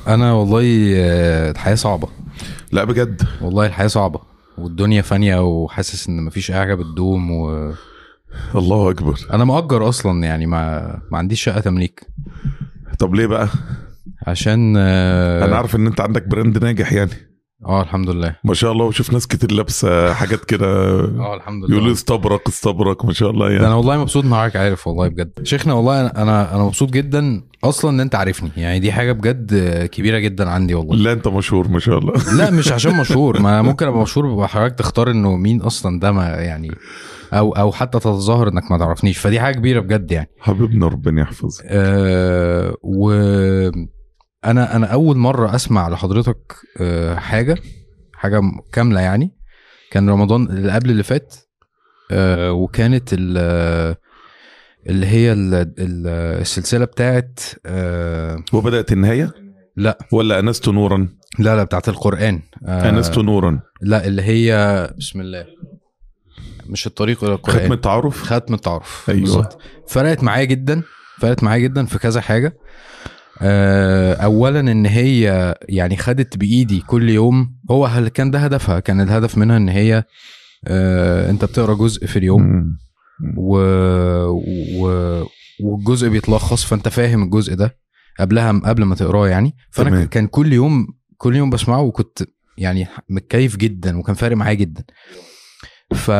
انا والله آه، الحياه صعبه لا بجد والله الحياه صعبه والدنيا فانيه وحاسس ان مفيش اي حاجه بتدوم وانا الله اكبر مأجر اصلا يعني ما ما عنديش شقه تمليك طب ليه بقى عشان اه انا عارف ان انت عندك براند ناجح يعني آه، الحمد لله ما شاء الله وشوف ناس كتير لابسه حاجات كده اه الحمد لله يقولوا استبرق استبرق ما شاء الله ده يعني انا والله مبسوط ان حضرتك عارف والله بجد شيخنا والله انا انا انا مبسوط جدا اصلا ان انت عارفني يعني دي حاجه بجد كبيره جدا عندي والله لا انت مشهور ما شاء الله لا مش عشان مشهور ما ممكن ابقى مشهور وحضرتك تختار انه مين اصلا ده ما يعني او او حتى تتظاهر انك ما تعرفنيش فدي حاجه كبيره بجد يعني حبيبنا ربنا يحفظك أه و انا انا اول مره اسمع لحضرتك أه حاجه حاجه م- كامله يعني كان رمضان اللي قبل اللي فات أه وكانت ال- اللي هي ال- ال- السلسله بتاعت أه وبدات النهايه لا ولا انست نورا لا لا بتاعت القران أه انست نورا لا اللي هي بسم الله مش الطريق الى القران ختم التعارف ختم التعارف أيوة. بالظبط. فرقت معايا جدا فرقت معايا جدا في كذا حاجه آه، اولا ان هي يعني خدت بايدي كل يوم هو هل كان ده هدفها كان الهدف منها ان هي آه، انت بتقرا جزء في اليوم مم. و... و... والجزء بيتلخص فانت فاهم الجزء ده قبلها قبل ما تقراه يعني فانا تمام. كان كل يوم كل يوم بسمعه وكنت يعني متكيف جدا وكان فارق معايا جدا ف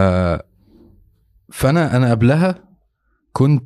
فانا انا قبلها كنت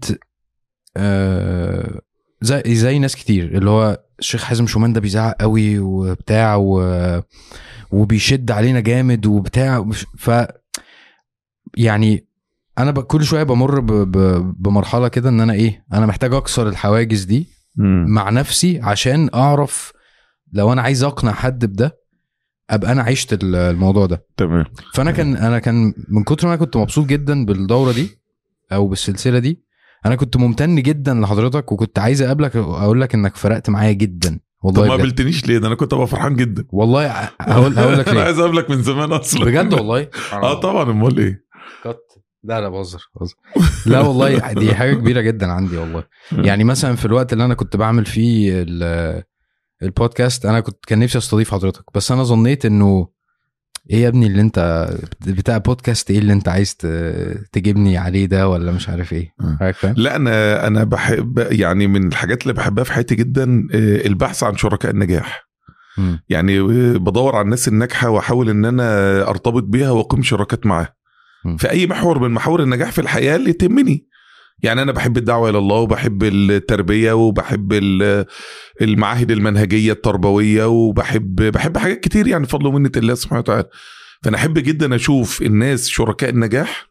آه زي زي ناس كتير اللي هو الشيخ حازم شومان ده بيزعق قوي وبتاع و... وبيشد علينا جامد وبتاع ومش- ف يعني انا ب... كل شويه بمر ب... ب... بمرحله كده ان انا ايه انا محتاج اكسر الحواجز دي مم. مع نفسي عشان اعرف لو انا عايز اقنع حد بده ابقى انا عشت ال- الموضوع ده تمام فانا كان انا كان من كتر ما انا كنت مبسوط جدا بالدوره دي او بالسلسله دي انا كنت ممتن جدا لحضرتك وكنت عايز اقابلك اقول لك انك فرقت معايا جدا طب والله ما بجد. قابلتنيش ليه ده انا كنت ابقى فرحان جدا والله ع- هقول هقول لك انا ليه عايز اقابلك من زمان اصلا بجد والله اه طبعا امال ايه كت لا لا بهزر بهزر لا والله دي حاجه كبيره جدا عندي والله يعني مثلا في الوقت اللي انا كنت بعمل فيه ال- البودكاست انا كنت كان نفسي استضيف حضرتك بس انا ظنيت انه ايه يا ابني اللي انت بتاع بودكاست ايه اللي انت عايز ت- تجيبني عليه ده ولا مش عارف ايه آه. حضرتك فاهم لا انا انا بحب يعني من الحاجات اللي بحبها في حياتي جدا آه، البحث عن شركاء النجاح مم. يعني آه، بدور على الناس الناجحه واحاول ان انا ارتبط بيها واقيم شراكات معاها مم. في اي محور من محاور النجاح في الحياه اللي تهمني يعني انا بحب الدعوه الى الله وبحب التربيه وبحب ال- المعاهد المنهجيه التربويه وبحب بحب حاجات كتير يعني بفضل ومنه الله سبحانه وتعالى فانا احب جدا اشوف الناس شركاء النجاح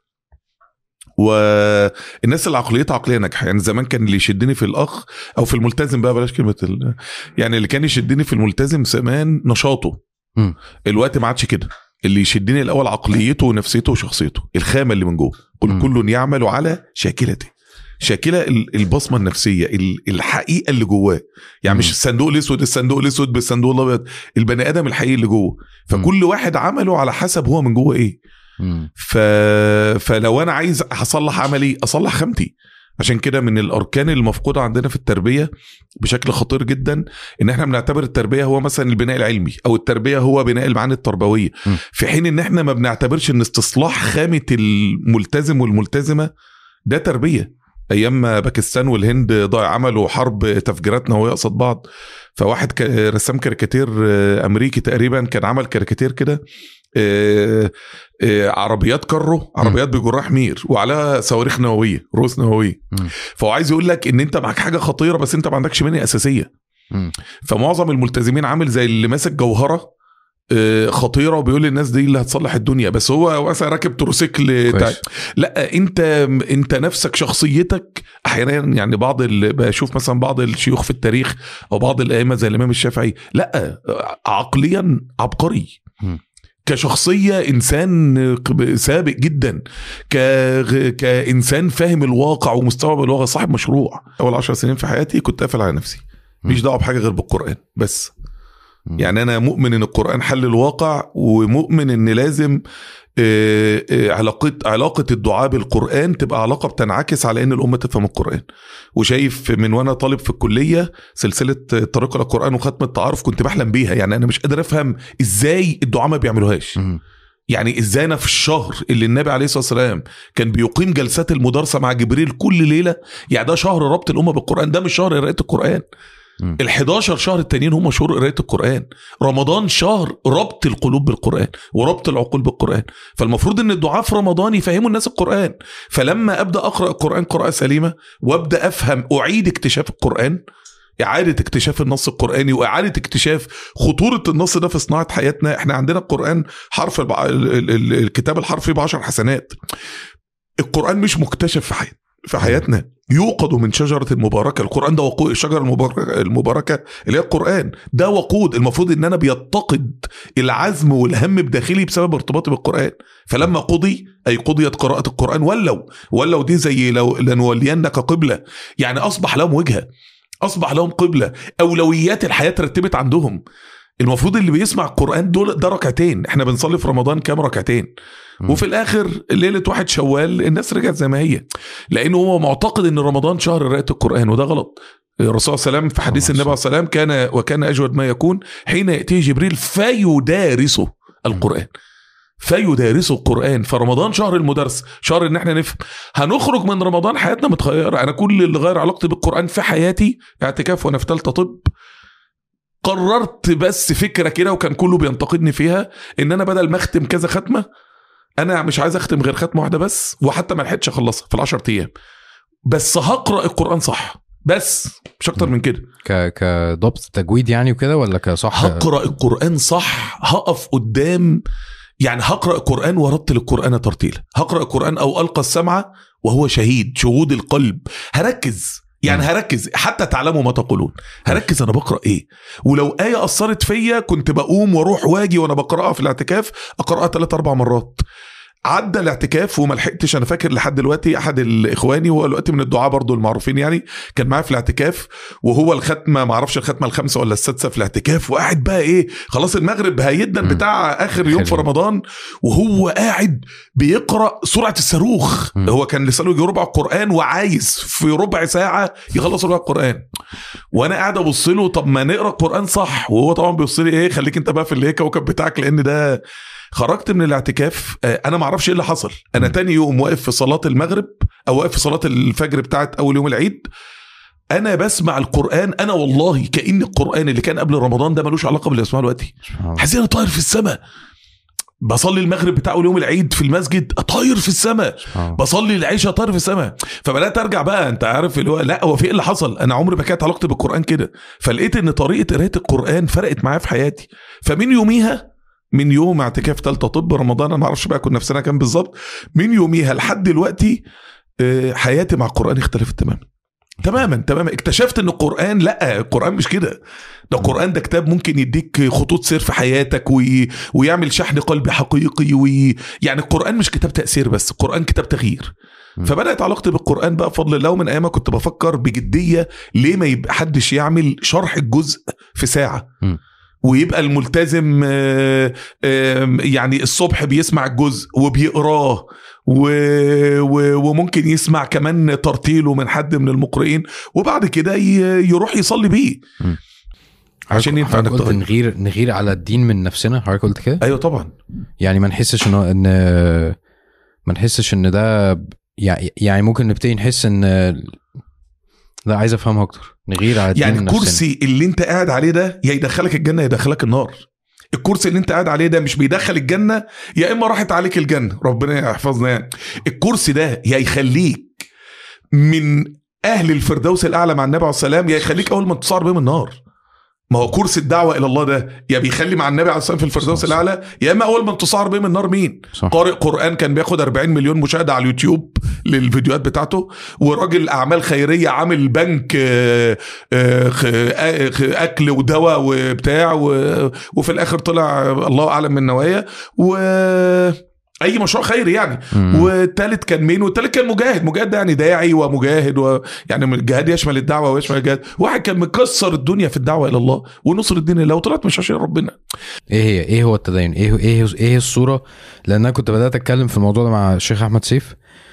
والناس اللي عقليتها عقليه ناجحه يعني زمان كان اللي يشدني في الاخ او في الملتزم بقى بلاش كلمه ال... يعني اللي كان يشدني في الملتزم زمان نشاطه مم. الوقت ما عادش كده اللي يشدني الاول عقليته ونفسيته وشخصيته الخامه اللي من جوه قل مم. كل يعمل على شاكلته شاكله ال- البصمه النفسيه ال- الحقيقه اللي جواه يعني مم. مش الصندوق الاسود الصندوق الاسود بالصندوق الابيض البني ادم الحقيقي اللي جوه فكل واحد عمله على حسب هو من جوه ايه مم. ف... فلو انا عايز اصلح عملي اصلح خامتي عشان كده من الاركان المفقوده عندنا في التربيه بشكل خطير جدا ان احنا بنعتبر التربيه هو مثلا البناء العلمي او التربيه هو بناء المعاني التربويه م. في حين ان احنا ما بنعتبرش ان استصلاح خامه الملتزم والملتزمه ده تربيه ايام ما باكستان والهند ضاع عملوا حرب تفجيرات نوويه قصاد بعض فواحد ك- رسام كاريكاتير آه، امريكي تقريبا كان عمل كاريكاتير كده آه، آه، عربيات كارو عربيات بجراح حمير وعليها صواريخ نوويه رؤوس نوويه مم. فهو عايز يقول لك ان انت معاك حاجه خطيره بس انت ما عندكش بنيه اساسيه مم. فمعظم الملتزمين عامل زي اللي ماسك جوهره آه، خطيره وبيقول للناس دي اللي هتصلح الدنيا بس هو مثلا راكب تروسيكل تع- كويس لا انت انت نفسك شخصيتك احيانا يعني بعض ال... بشوف مثلا بعض الشيوخ في التاريخ او بعض الائمه زي الامام الشافعي لا عقليا عبقري مم. كشخصيه انسان قب- سابق جدا ك... كانسان فاهم الواقع ومستوعب الواقع صاحب مشروع اول عشر سنين في حياتي كنت قافل على نفسي مش دعوه بحاجه غير بالقران بس مم. يعني انا مؤمن ان القران حل الواقع ومؤمن ان لازم آه، آه، علاقه علاقه الدعاء بالقران تبقى علاقه بتنعكس على ان الامه تفهم القران وشايف من وانا طالب في الكليه سلسله الطريق الى القران وختم التعارف كنت بحلم بيها يعني انا مش قادر افهم ازاي الدعاء ما بيعملوهاش مم. يعني ازاي انا في الشهر اللي النبي عليه الصلاه والسلام كان بيقيم جلسات المدارسه مع جبريل كل ليله يعني ده شهر ربط الامه بالقران ده مش شهر قراءه القران مم. ال 11 شهر التانيين هم شهور قرايه القران رمضان شهر ربط القلوب بالقران وربط العقول بالقران فالمفروض ان الدعاء في رمضان يفهموا الناس القران فلما ابدا اقرا القران قراءه سليمه وابدا افهم اعيد اكتشاف القران إعادة اكتشاف النص القرآني وإعادة اكتشاف خطورة النص ده في صناعة حياتنا إحنا عندنا القرآن حرف البع... ال... ال... ال... الكتاب الحرفي بعشر حسنات القرآن مش مكتشف في حي... في حياتنا يوقد من شجرة المباركة القرآن ده وقود الشجرة المباركة, المباركة اللي هي القرآن ده وقود المفروض ان انا بيتقد العزم والهم بداخلي بسبب ارتباطي بالقرآن فلما قضي اي قضيت قراءة القرآن ولوا ولوا دي زي لو لنولينك قبلة يعني اصبح لهم وجهة اصبح لهم قبلة اولويات الحياة ترتبت عندهم المفروض اللي بيسمع القرآن دول ده ركعتين احنا بنصلي في رمضان كام ركعتين مم. وفي الاخر ليله واحد شوال الناس رجعت زي ما هي لانه هو معتقد ان رمضان شهر قراءه القران وده غلط الرسول صلى الله عليه وسلم في حديث صلى الله النبي عليه السلام كان وكان اجود ما يكون حين ياتيه جبريل فيدارسه القران فيدارسه القران فرمضان شهر المدرس شهر ان احنا نفهم هنخرج من رمضان حياتنا متغيره انا كل اللي غير علاقتي بالقران في حياتي اعتكاف وانا في ثالثه طب قررت بس فكره كده وكان كله بينتقدني فيها ان انا بدل ما اختم كذا ختمه انا مش عايز اختم غير ختمه واحده بس وحتى ما لحقتش اخلصها في العشر ايام بس هقرا القران صح بس مش اكتر من كده ك كضبط تجويد يعني وكده ولا كصح هقرا القران صح هقف قدام يعني هقرا القران وارتل القران ترتيلا هقرا القران او القى السمع وهو شهيد شهود القلب هركز يعني مم. هركز حتى تعلموا ما تقولون هركز انا بقرا ايه ولو ايه اثرت فيا كنت بقوم واروح واجي وانا بقراها في الاعتكاف اقراها ثلاث اربع مرات عدى الاعتكاف وما لحقتش انا فاكر لحد دلوقتي احد الاخواني وهو دلوقتي من الدعاه برضو المعروفين يعني كان معايا في الاعتكاف وهو الختمه ما اعرفش الختمه الخامسه ولا السادسه في الاعتكاف وقاعد بقى ايه خلاص المغرب هيدا مم. بتاع اخر يوم في حلو. رمضان وهو قاعد بيقرا سرعه الصاروخ مم. هو كان لسانه يجي ربع القران وعايز في ربع ساعه يخلص ربع القران وانا قاعد ابص له طب ما نقرا القران صح وهو طبعا بيبص لي ايه خليك انت بقى في اللي هي كوكب بتاعك لان ده خرجت من الاعتكاف آه، انا ما اعرفش ايه اللي حصل انا مم. تاني يوم واقف في صلاه المغرب او واقف في صلاه الفجر بتاعت اول يوم العيد انا بسمع القران انا والله كان القران اللي كان قبل رمضان ده ملوش علاقه باللي بسمعه دلوقتي سبحان الله. حاسس إن انا طاير في السماء بصلي المغرب بتاع اول يوم العيد في المسجد طاير في السماء سبحان الله. بصلي العشاء طاير في السماء فبدات ارجع بقى انت عارف اللي هو لا هو في ايه اللي حصل انا عمري ما كانت علاقتي بالقران كده فلقيت ان طريقه قرايه القران فرقت معايا في حياتي فمن يوميها من يوم اعتكاف ثالثه طب رمضان انا ما اعرفش بقى كنا في سنه كام بالظبط من يوميها لحد دلوقتي آه، حياتي مع القران اختلفت تماما تماما تماما اكتشفت ان القران لا القران مش كده ده القران ده كتاب ممكن يديك خطوط سير في حياتك وي... ويعمل شحن قلبي حقيقي وي... يعني القران مش كتاب تاثير بس القران كتاب تغيير م. فبدات علاقتي بالقران بقى بفضل الله ومن ايامها كنت بفكر بجديه ليه ما يبقى حدش يعمل شرح الجزء في ساعه م. ويبقى الملتزم آه، آه، يعني الصبح بيسمع الجزء وبيقراه و... و... وممكن يسمع كمان ترتيله من حد من المقرئين وبعد كده ي... يروح يصلي بيه عشان ينفع حضرتك انك قلت تغير. نغير نغير على الدين من نفسنا حضرتك قلت كده ايوه طبعا يعني ما نحسش انه ان ما نحسش ان ده ب- يعني يعني ممكن نبتدي نحس ان لا عايز افهمها اكتر نغير على الدين يعني من نفسنا. الكرسي اللي انت قاعد عليه ده يا يدخلك الجنه يا يدخلك النار الكرسي اللي انت قاعد عليه ده مش بيدخل الجنه يا اما راحت عليك الجنه ربنا يحفظنا يعني الكرسي ده يا يخليك من اهل الفردوس الاعلى مع النبي عليه السلام يا يخليك اول ما تصار بهم النار ما هو كرسي الدعوه الى الله ده يا بيخلي مع النبي عليه السلام في الفردوس صح. الاعلى يا اما اول ما تصار بهم النار مين صح قارئ قرآن كان بياخد 40 مليون مشاهدة على اليوتيوب للفيديوهات بتاعته وراجل أعمال خيرية عامل بنك آه، آه، خ- آه، خ- أكل ودواء وبتاع و- وفي الآخر طلع الله أعلم من نوايا و اي مشروع خيري يعني مم. والتالت كان مين والتالت كان مجاهد مجاهد ده يعني داعي ومجاهد و... يعني الجهاد يشمل الدعوه ويشمل الجهاد واحد كان مكسر الدنيا في الدعوه الى الله ونصر الدين لله وطلعت مش عشان ربنا ايه هي ايه هو التدين ايه ايه ايه هي الصوره لان انا كنت بدات اتكلم في الموضوع ده مع الشيخ احمد سيف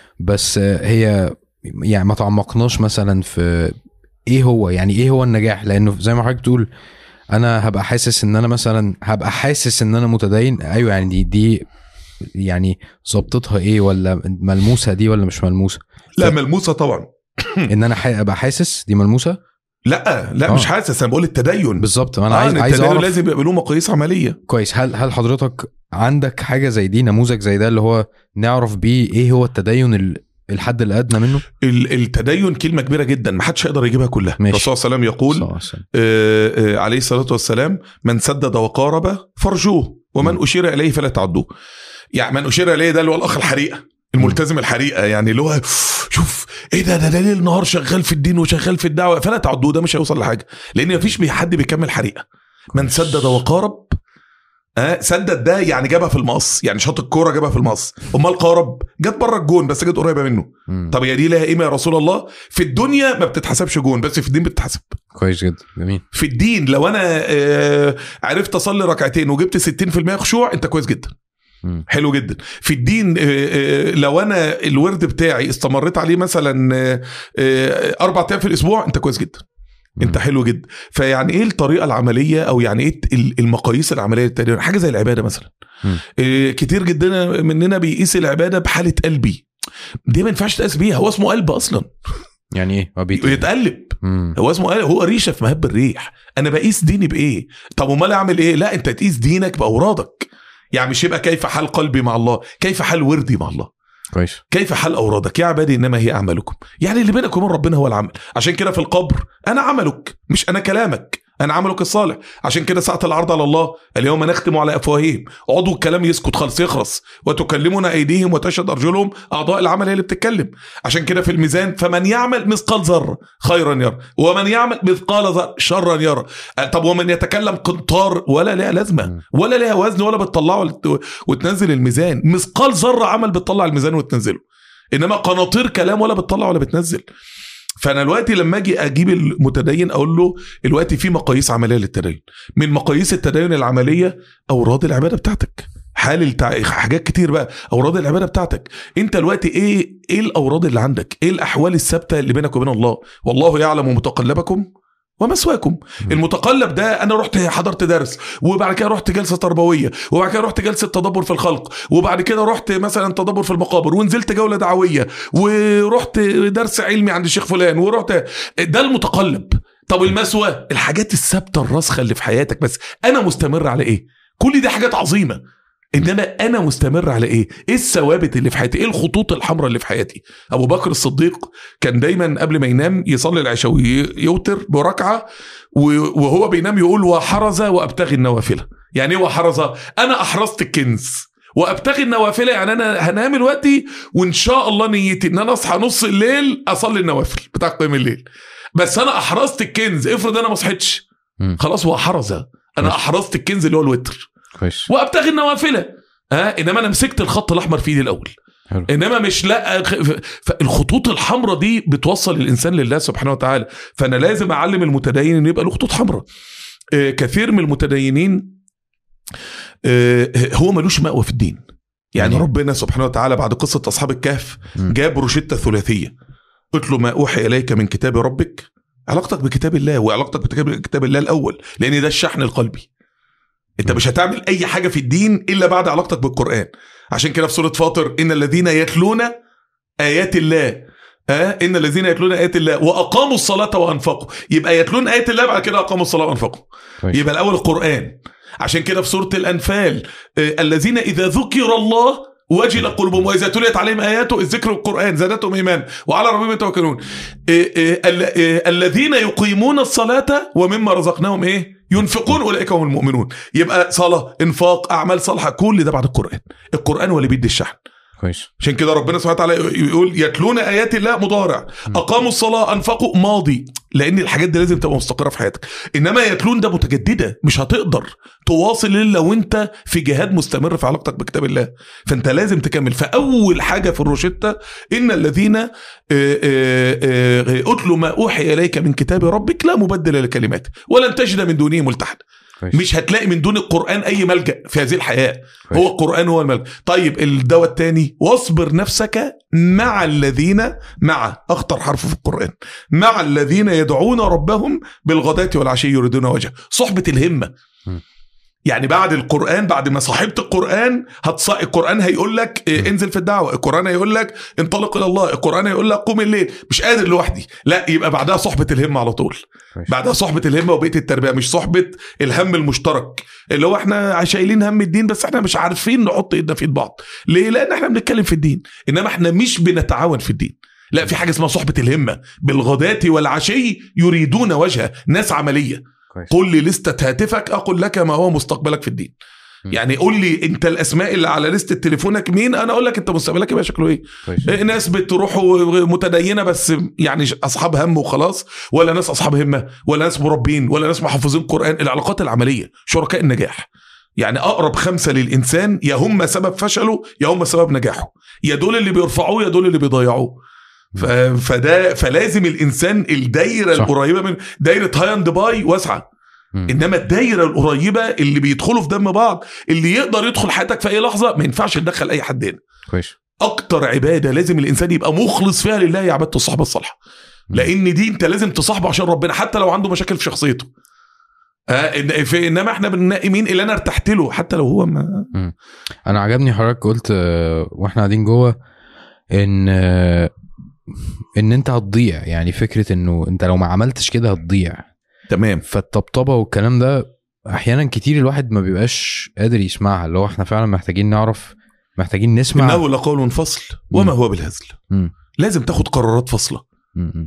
بس آه، هي يعني ما تعمقناش مثلا في ايه هو يعني ايه هو النجاح لانه زي ما حضرتك بتقول انا هبقى حاسس ان انا مثلا هبقى حاسس ان انا متدين ايوه يعني دي دي يعني ظبطتها ايه ولا ملموسه دي ولا مش ملموسه لا ملموسه طبعا ان انا ح- ابقى حاسس دي ملموسه لا لا آه. مش حاسس انا بقول التدين بالظبط انا آه عايز إن عايز التدين اعرف لازم يبقى له مقاييس عمليه كويس هل هل حضرتك عندك حاجه زي دي نموذج زي ده اللي هو نعرف بيه ايه هو التدين ال- الحد الادنى منه ال- التدين كلمه كبيره جدا ما حدش يقدر يجيبها كلها ماشي. الرسول صلى الله عليه وسلم صلى يقول الله عليه وسلم. آه، آه، عليه الصلاه والسلام من سدد وقارب فرجوه ومن م. اشير اليه فلا تعدوه يعني من اشير اليه ده اللي هو الاخ الحريقه الملتزم الحريقه يعني اللي هو شوف ايه ده ده ده ليل نهار شغال في الدين وشغال في الدعوه فلا تعدوه ده مش هيوصل لحاجه لان مفيش بي- حد بيكمل حريقه من سدد وقارب آه سدد ده يعني جابها في المقص يعني شاط الكوره جابها في المقص امال قارب جت بره الجون بس جت قريبه منه مم. طب هي دي لها قيمه يا رسول الله في الدنيا ما بتتحسبش جون بس في الدين بتتحسب كويس جدا جميل في الدين لو انا آه، عرفت اصلي ركعتين وجبت 60% خشوع انت كويس جدا مم. حلو جدا في الدين آه، آه، لو انا الورد بتاعي استمريت عليه مثلا آه، آه، اربع ايام في الاسبوع انت كويس جدا انت مم. حلو جدا فيعني ايه الطريقه العمليه او يعني ايه ال- المقاييس العمليه للتدين حاجه زي العباده مثلا مم. آه، كتير جدا مننا بيقيس العباده بحاله قلبي دي ما ينفعش تقاس بيها هو اسمه قلب اصلا يعني ايه هو بيت يتقلب مم. هو اسمه قال- هو ريشه في مهب الريح انا بقيس ديني بايه طب امال اعمل ايه لا انت تقيس دينك باورادك يعني مش يبقى كيف حال قلبي مع الله كيف حال وردي مع الله كويس كيف حال اورادك يا عبادي انما هي اعمالكم يعني اللي بينك وبين ربنا هو العمل عشان كده في القبر انا عملك مش انا كلامك انا عملك الصالح عشان كده ساعه العرض على الله اليوم نختم على افواههم عضو الكلام يسكت خالص يخرس وتكلمنا ايديهم وتشهد ارجلهم اعضاء العمل هي اللي بتتكلم عشان كده في الميزان فمن يعمل مثقال ذره خيرا يرى ومن يعمل مثقال ذره شرا يرى أه، طب ومن يتكلم قنطار ولا لها لازمه مم. ولا لها وزن ولا بتطلعه ولا ت- وتنزل الميزان مثقال ذره عمل بتطلع الميزان وتنزله انما قناطير كلام ولا بتطلع ولا بتنزل فانا دلوقتي لما اجي اجيب المتدين اقول له دلوقتي في مقاييس عمليه للتدين من مقاييس التدين العمليه اوراد العباده بتاعتك حال التع... حاجات كتير بقى اوراد العباده بتاعتك انت دلوقتي ايه ايه الاوراد اللي عندك ايه الاحوال الثابته اللي بينك وبين الله والله يعلم متقلبكم ومثواكم المتقلب ده انا رحت حضرت درس وبعد كده رحت جلسه تربويه وبعد كده رحت جلسه تدبر في الخلق وبعد كده رحت مثلا تدبر في المقابر ونزلت جوله دعويه ورحت درس علمي عند الشيخ فلان ورحت ده المتقلب طب المثوى الحاجات الثابته الراسخه اللي في حياتك بس انا مستمر على ايه كل دي حاجات عظيمه انما انا مستمر على ايه ايه الثوابت اللي في حياتي ايه الخطوط الحمراء اللي في حياتي ابو بكر الصديق كان دايما قبل ما ينام يصلي العشاء ويوتر بركعه و- وهو بينام يقول وحرز وابتغي النوافل يعني ايه وحرز انا احرزت الكنز وابتغي النوافل يعني انا هنام دلوقتي وان شاء الله نيتي ان انا اصحى نص الليل اصلي النوافل بتاع قيام الليل بس انا احرزت الكنز افرض انا ما صحيتش مم. خلاص هو حرز انا ماشي. احرزت الكنز اللي هو الوتر كويس وابتغي النوافل ها انما انا مسكت الخط الاحمر في ايدي الاول حلو انما مش لا خ- ف- فالخطوط الحمراء دي بتوصل الانسان لله سبحانه وتعالى فانا لازم اعلم المتدين ان يبقى له خطوط حمراء آه، كثير من المتدينين آه، هو ملوش مأوى في الدين يعني يعني؟ ربنا سبحانه وتعالى بعد قصة أصحاب الكهف مم. جاب روشتة ثلاثية اتلو ما أوحي إليك من كتاب ربك علاقتك بكتاب الله وعلاقتك بكتاب كتاب الله الأول لأن ده الشحن القلبي انت مم. مش هتعمل اي حاجه في الدين الا بعد علاقتك بالقران عشان كده في سوره فاطر ان الذين يتلون ايات الله آه ان الذين يتلون ايات الله واقاموا الصلاه وانفقوا يبقى يتلون ايات الله بعد كده اقاموا الصلاه وانفقوا كويس يبقى الاول القران عشان كده في سوره الانفال آه الذين اذا ذكر الله وجل قلوبهم واذا تليت عليهم اياته الذكر القران زادتهم ايمان وعلى ربهم يتوكلون آه، آه، ال- آه، الذين يقيمون الصلاه ومما رزقناهم ايه ينفقون اولئك هم المؤمنون يبقى صلاه انفاق اعمال صالحه كل ده بعد القران القران هو اللي بيدي الشحن كويس عشان كده ربنا سبحانه وتعالى يقول يتلون ايات الله مضارع م. اقاموا الصلاه انفقوا ماضي لان الحاجات دي لازم تبقى مستقره في حياتك انما يتلون ده متجدده مش هتقدر تواصل الا وانت في جهاد مستمر في علاقتك بكتاب الله فانت لازم تكمل فاول حاجه في الروشته ان الذين آه، آه، آه، اتلوا ما اوحي اليك من كتاب ربك لا مبدل لكلماته ولن تجد من دونه ملتحدا كويس مش هتلاقي من دون القرآن أي ملجأ في هذه الحياة كويس. هو القرآن هو الملجأ طيب الدواء الثاني واصبر نفسك مع الذين مع أخطر حرف في القرآن مع الذين يدعون ربهم بالغداة والعشي يريدون وجهه صحبة الهمة م. يعني بعد القرآن بعد ما صاحبت القرآن هتص... القرآن هيقول لك إيه، م. انزل في الدعوة القرآن هيقول لك انطلق إلى الله القرآن هيقول لك قوم الليل مش قادر لوحدي لا يبقى بعدها صحبة الهمة على طول كويس. بعدها صحبة الهمة وبقية التربية مش صحبة الهم المشترك اللي هو احنا شايلين هم الدين بس احنا مش عارفين نحط ايدنا في ايد بعض ليه لان احنا بنتكلم في الدين انما احنا مش بنتعاون في الدين لا في حاجة اسمها صحبة الهمة بالغداة والعشي يريدون وجهه ناس عملية كويس قل لي لستة هاتفك أقول لك ما هو مستقبلك في الدين م. يعني قول لي انت الاسماء اللي على لستة تليفونك مين انا اقول لك انت مستقبلك يبقى شكله ايه كويس إيه، ناس بتروح و- متدينه بس يعني اصحاب هم وخلاص ولا ناس اصحاب همه ولا ناس مربين ولا ناس محافظين قران العلاقات العمليه شركاء النجاح يعني اقرب خمسه للانسان يا هم سبب فشله يا هم سبب نجاحه يا دول اللي بيرفعوه يا دول اللي بيضيعوه ف- فده فلازم الانسان الدايره صح. القريبه من دايره هاي اند باي واسعه م. انما الدايره القريبه اللي بيدخلوا في دم بعض اللي يقدر يدخل حياتك في اي لحظه ما ينفعش تدخل اي حد هنا كويس اكتر عباده لازم الانسان يبقى مخلص فيها لله هي عباده الصحبه الصالحه م. لان دي انت لازم تصاحبه عشان ربنا حتى لو عنده مشاكل في شخصيته آه إن- في انما احنا بننقي مين اللي انا ارتحت له حتى لو هو ما انا عجبني حضرتك قلت آه، واحنا قاعدين جوه ان آه، ان انت هتضيع يعني فكره انه انت لو ما عملتش كده هتضيع تمام فالطبطبه والكلام ده احيانا كتير الواحد ما بيبقاش قادر يسمعها اللي هو احنا فعلا محتاجين نعرف محتاجين نسمع انه لقول فصل وما م. هو بالهزل م. لازم تاخد قرارات فاصله م- م.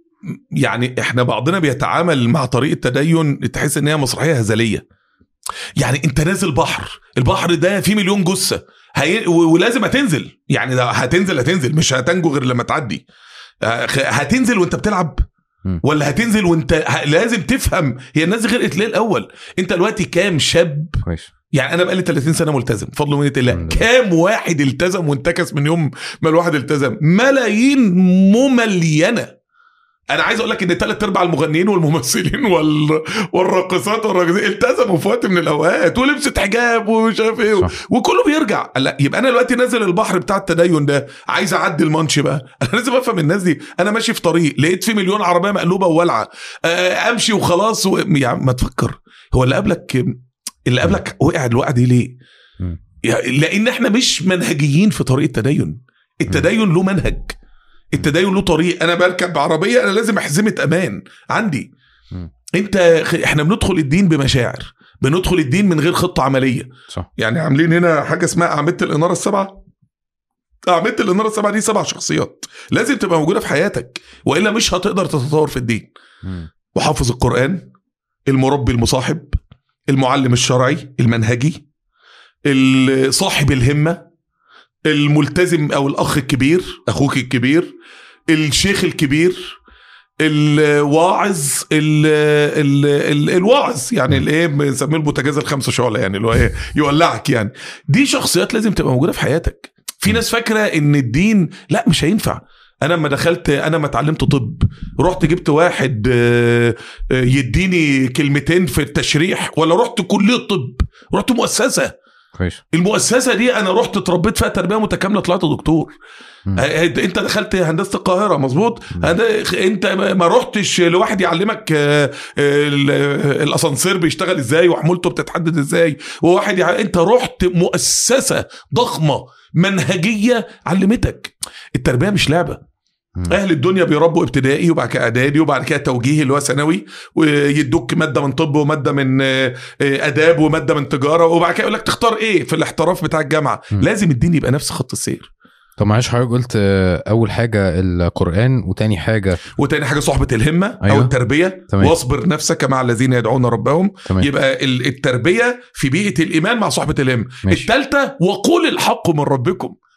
يعني احنا بعضنا بيتعامل مع طريقه تدين تحس ان هي مسرحيه هزليه يعني انت نازل بحر البحر ده فيه مليون جثه هي... و- ولازم هتنزل يعني ده هتنزل هتنزل مش هتنجو غير لما تعدي آه، خ- هتنزل وانت بتلعب مم. ولا هتنزل وانت ه- لازم تفهم هي الناس دي غرقت ليه الاول انت دلوقتي كام شاب كويس يعني انا بقالي 30 سنه ملتزم بفضل ومنه الله الحمد لله. كام واحد التزم وانتكس من يوم ما الواحد التزم ملايين مملينه انا عايز اقول لك ان ثلاث ارباع المغنيين والممثلين وال... والراقصات والراقصين التزموا في وقت من الاوقات ولبست حجاب ومش عارف ايه صح. وكله بيرجع لا يبقى انا دلوقتي نازل البحر بتاع التدين ده عايز اعدي المانش بقى انا لازم افهم الناس دي انا ماشي في طريق لقيت في مليون عربيه مقلوبه وولعه آه، امشي وخلاص و... يعني ما تفكر هو اللي قبلك اللي قبلك وقع الوقعه دي ليه؟ مم. يعني لان احنا مش منهجيين في طريق التدين التدين له منهج التدين له طريق انا بركب عربيه انا لازم احزمه امان عندي مم. انت احنا بندخل الدين بمشاعر بندخل الدين من غير خطه عمليه صح يعني عاملين هنا حاجه اسمها اعمده الاناره السبعه اعمده الاناره السبعه دي سبع شخصيات لازم تبقى موجوده في حياتك والا مش هتقدر تتطور في الدين م. محافظ القرآن المربي المصاحب المعلم الشرعي المنهجي ال- صاحب الهمة الملتزم أو الأخ الكبير أخوك الكبير الشيخ الكبير الواعظ ال ال ال الواعظ يعني الايه بنسميه البوتاجاز الخمسه شعله يعني اللي هو ايه يولعك يعني دي شخصيات لازم تبقى موجوده في حياتك في ناس فاكره ان الدين لا مش هينفع انا لما دخلت انا ما اتعلمت طب رحت جبت واحد آه، آه، يديني كلمتين في التشريح ولا رحت كليه طب رحت مؤسسه كويس المؤسسه دي انا رحت اتربيت فيها تربيه متكامله طلعت دكتور مم. آه، انت دخلت هندسه القاهره مظبوط مم. هذا- انت ما ما رحتش لواحد يعلمك آه، ال- آه، الاسانسير بيشتغل ازاي وحمولته بتتحدد ازاي وواحد يع... انت رحت مؤسسه ضخمه منهجيه علمتك التربيه مش لعبه مم. اهل الدنيا بيربوا ابتدائي وبعد كده اعدادي وبعد كده توجيهي اللي هو ثانوي ويدوك ماده من طب وماده من آه، آه، اداب وماده من تجاره وبعد كده يقول لك تختار ايه في الاحتراف بتاع الجامعه مم. لازم الدين يبقى نفس خط السير طب معلش حضرتك قلت آه، اول حاجه القران وتاني حاجه وتاني حاجه صحبه الهمه أيوة. أيوة. او التربيه تمام. واصبر نفسك مع الذين يدعون ربهم تمام يبقى ال- التربيه في بيئه الايمان مع صحبه الهمه ماشي الثالثه وقول الحق من ربكم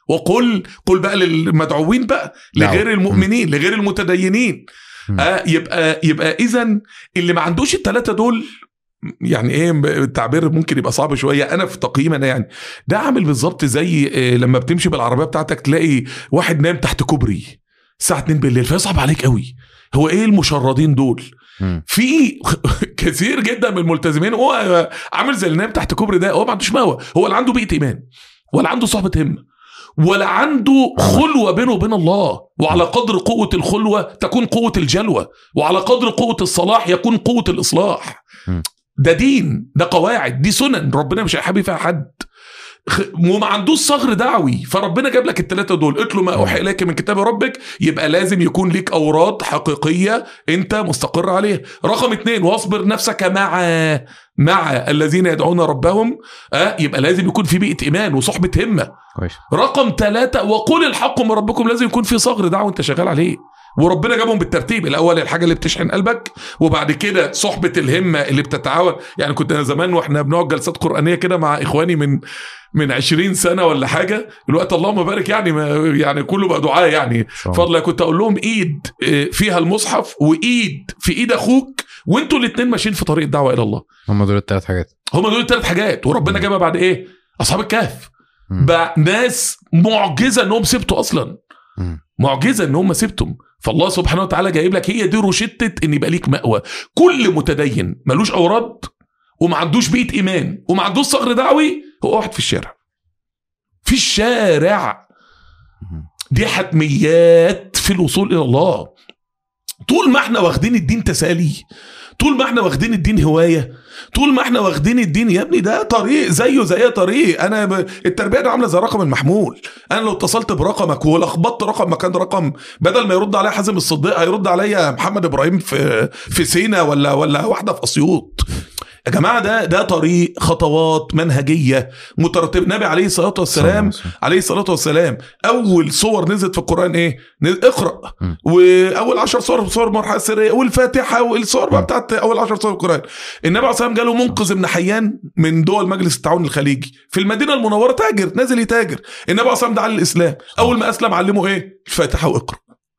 وقل قل بقى للمدعوين بقى دعوة. لغير المؤمنين لغير المتدينين مم. آه يبقى يبقى اذا اللي ما عندوش الثلاثه دول يعني ايه التعبير ممكن يبقى صعب شويه انا في تقييمي انا يعني ده عامل بالظبط زي آه، لما بتمشي بالعربيه بتاعتك تلاقي واحد نايم تحت كوبري الساعه 2 بالليل فيصعب عليك قوي هو ايه المشردين دول مم. في كثير جدا من الملتزمين هو عامل زي اللي نايم تحت كوبري ده هو ما عندوش مأوى هو لا عنده بيئه ايمان ولا عنده صحبه همه ولا عنده خلوه بينه وبين الله وعلى قدر قوه الخلوه تكون قوه الجلوه وعلى قدر قوه الصلاح يكون قوه الاصلاح م. ده دين ده قواعد دي سنن ربنا مش هيحابي فيها حد خ- وما عندوش صغر دعوي فربنا جاب لك الثلاثه دول اتلوا ما اوحي اليك من كتاب ربك يبقى لازم يكون ليك اوراد حقيقيه انت مستقر عليها رقم اتنين واصبر نفسك مع مع الذين يدعون ربهم آه يبقى لازم يكون في بيئه ايمان وصحبه همه كويس رقم ثلاثة وقل الحق من ربكم لازم يكون في صغر دعوة انت شغال عليه وربنا جابهم بالترتيب الاول الحاجه اللي بتشحن قلبك وبعد كده صحبه الهمه اللي بتتعاون يعني كنت انا زمان واحنا بنقعد جلسات قرانيه كده مع اخواني من من 20 سنه ولا حاجه الوقت اللهم بارك يعني ما يعني كله بقى دعاء يعني فضلا كنت اقول لهم ايد آه، فيها المصحف وايد في ايد اخوك وانتوا الاثنين ماشيين في طريق الدعوه الى الله هم دول الثلاث حاجات هم دول الثلاث حاجات وربنا جابها بعد ايه اصحاب الكهف مم. بقى ناس معجزه انهم سبتوا اصلا مم. معجزه ان هم سبتم فالله سبحانه وتعالى جايب لك هي دي روشته ان يبقى ليك مأوى كل متدين ملوش اوراد وما عندوش بيئه ايمان وما عندوش صغر دعوي هو واحد في الشارع في الشارع مم. دي حتميات في الوصول الى الله طول ما احنا واخدين الدين تسالي طول ما احنا واخدين الدين هوايه طول ما احنا واخدين الدين يا ابني ده طريق زيه زي أي طريق انا ب... التربيه دي عامله زي الرقم المحمول انا لو اتصلت برقمك ولخبطت رقم مكان رقم بدل ما يرد عليا حازم الصديق هيرد عليا محمد ابراهيم في في سينا ولا ولا واحده في اسيوط يا جماعه ده ده طريق خطوات منهجيه مترتبه النبي عليه الصلاه والسلام عليه الصلاه والسلام اول صور نزلت في القران ايه نز- اقرا م. واول 10 صور صور المرحله السريه والفاتحه والصور بقى م. بتاعت اول 10 صور القران النبي عليه الصلاه والسلام جاله منقذ ابن حيان من دول مجلس التعاون الخليجي في المدينه المنوره تاجر نازل يتاجر النبي عليه الصلاه والسلام دعا للاسلام اول ما اسلم علمه ايه الفاتحه واقرا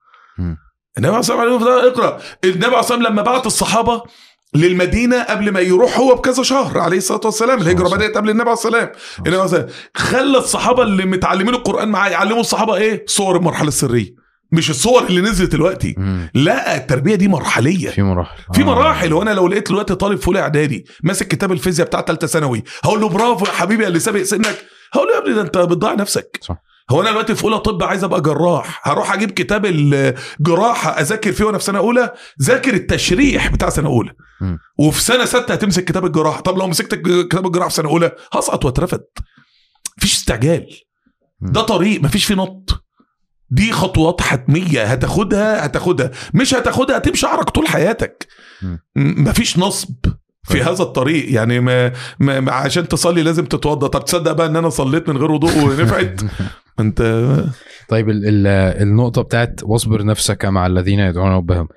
م. النبي عليه الصلاه والسلام علمه اقرا النبي عليه الصلاه والسلام لما بعت الصحابه للمدينه قبل ما يروح هو بكذا شهر عليه الصلاه والسلام الهجره صلى الله بدات قبل النبي عليه السلام النبي عليه الصلاه والسلام خلى الصحابه اللي متعلمين القران معاه يعلموا الصحابه ايه صور المرحله السريه مش الصور اللي نزلت دلوقتي مم. لا التربيه دي مرحليه في مراحل في آه. مراحل وانا لو لقيت دلوقتي طالب في اولى اعدادي ماسك كتاب الفيزياء بتاع ثالثه ثانوي هقول له برافو يا حبيبي اللي سابق سنك هقول له يا ابني ده انت بتضيع نفسك صح. هو انا دلوقتي في اولى طب عايز ابقى جراح هروح اجيب كتاب الجراحه اذاكر فيه وانا في سنه اولى ذاكر التشريح بتاع سنه اولى مم. وفي سنه سته هتمسك كتاب الجراحه طب لو مسكت كتاب الجراحه في سنه اولى هسقط واترفد مفيش استعجال مم. ده طريق مفيش فيه نط دي خطوات حتميه هتاخدها هتاخدها مش هتاخدها هتمشي شعرك طول حياتك مم. م- مفيش نصب في طيب. هذا الطريق يعني ما, ما ما- عشان تصلي لازم تتوضى طب تصدق بقى ان انا صليت من غير وضوء ونفعت انت طيب ال ال النقطة بتاعت واصبر نفسك مع الذين يدعون ربهم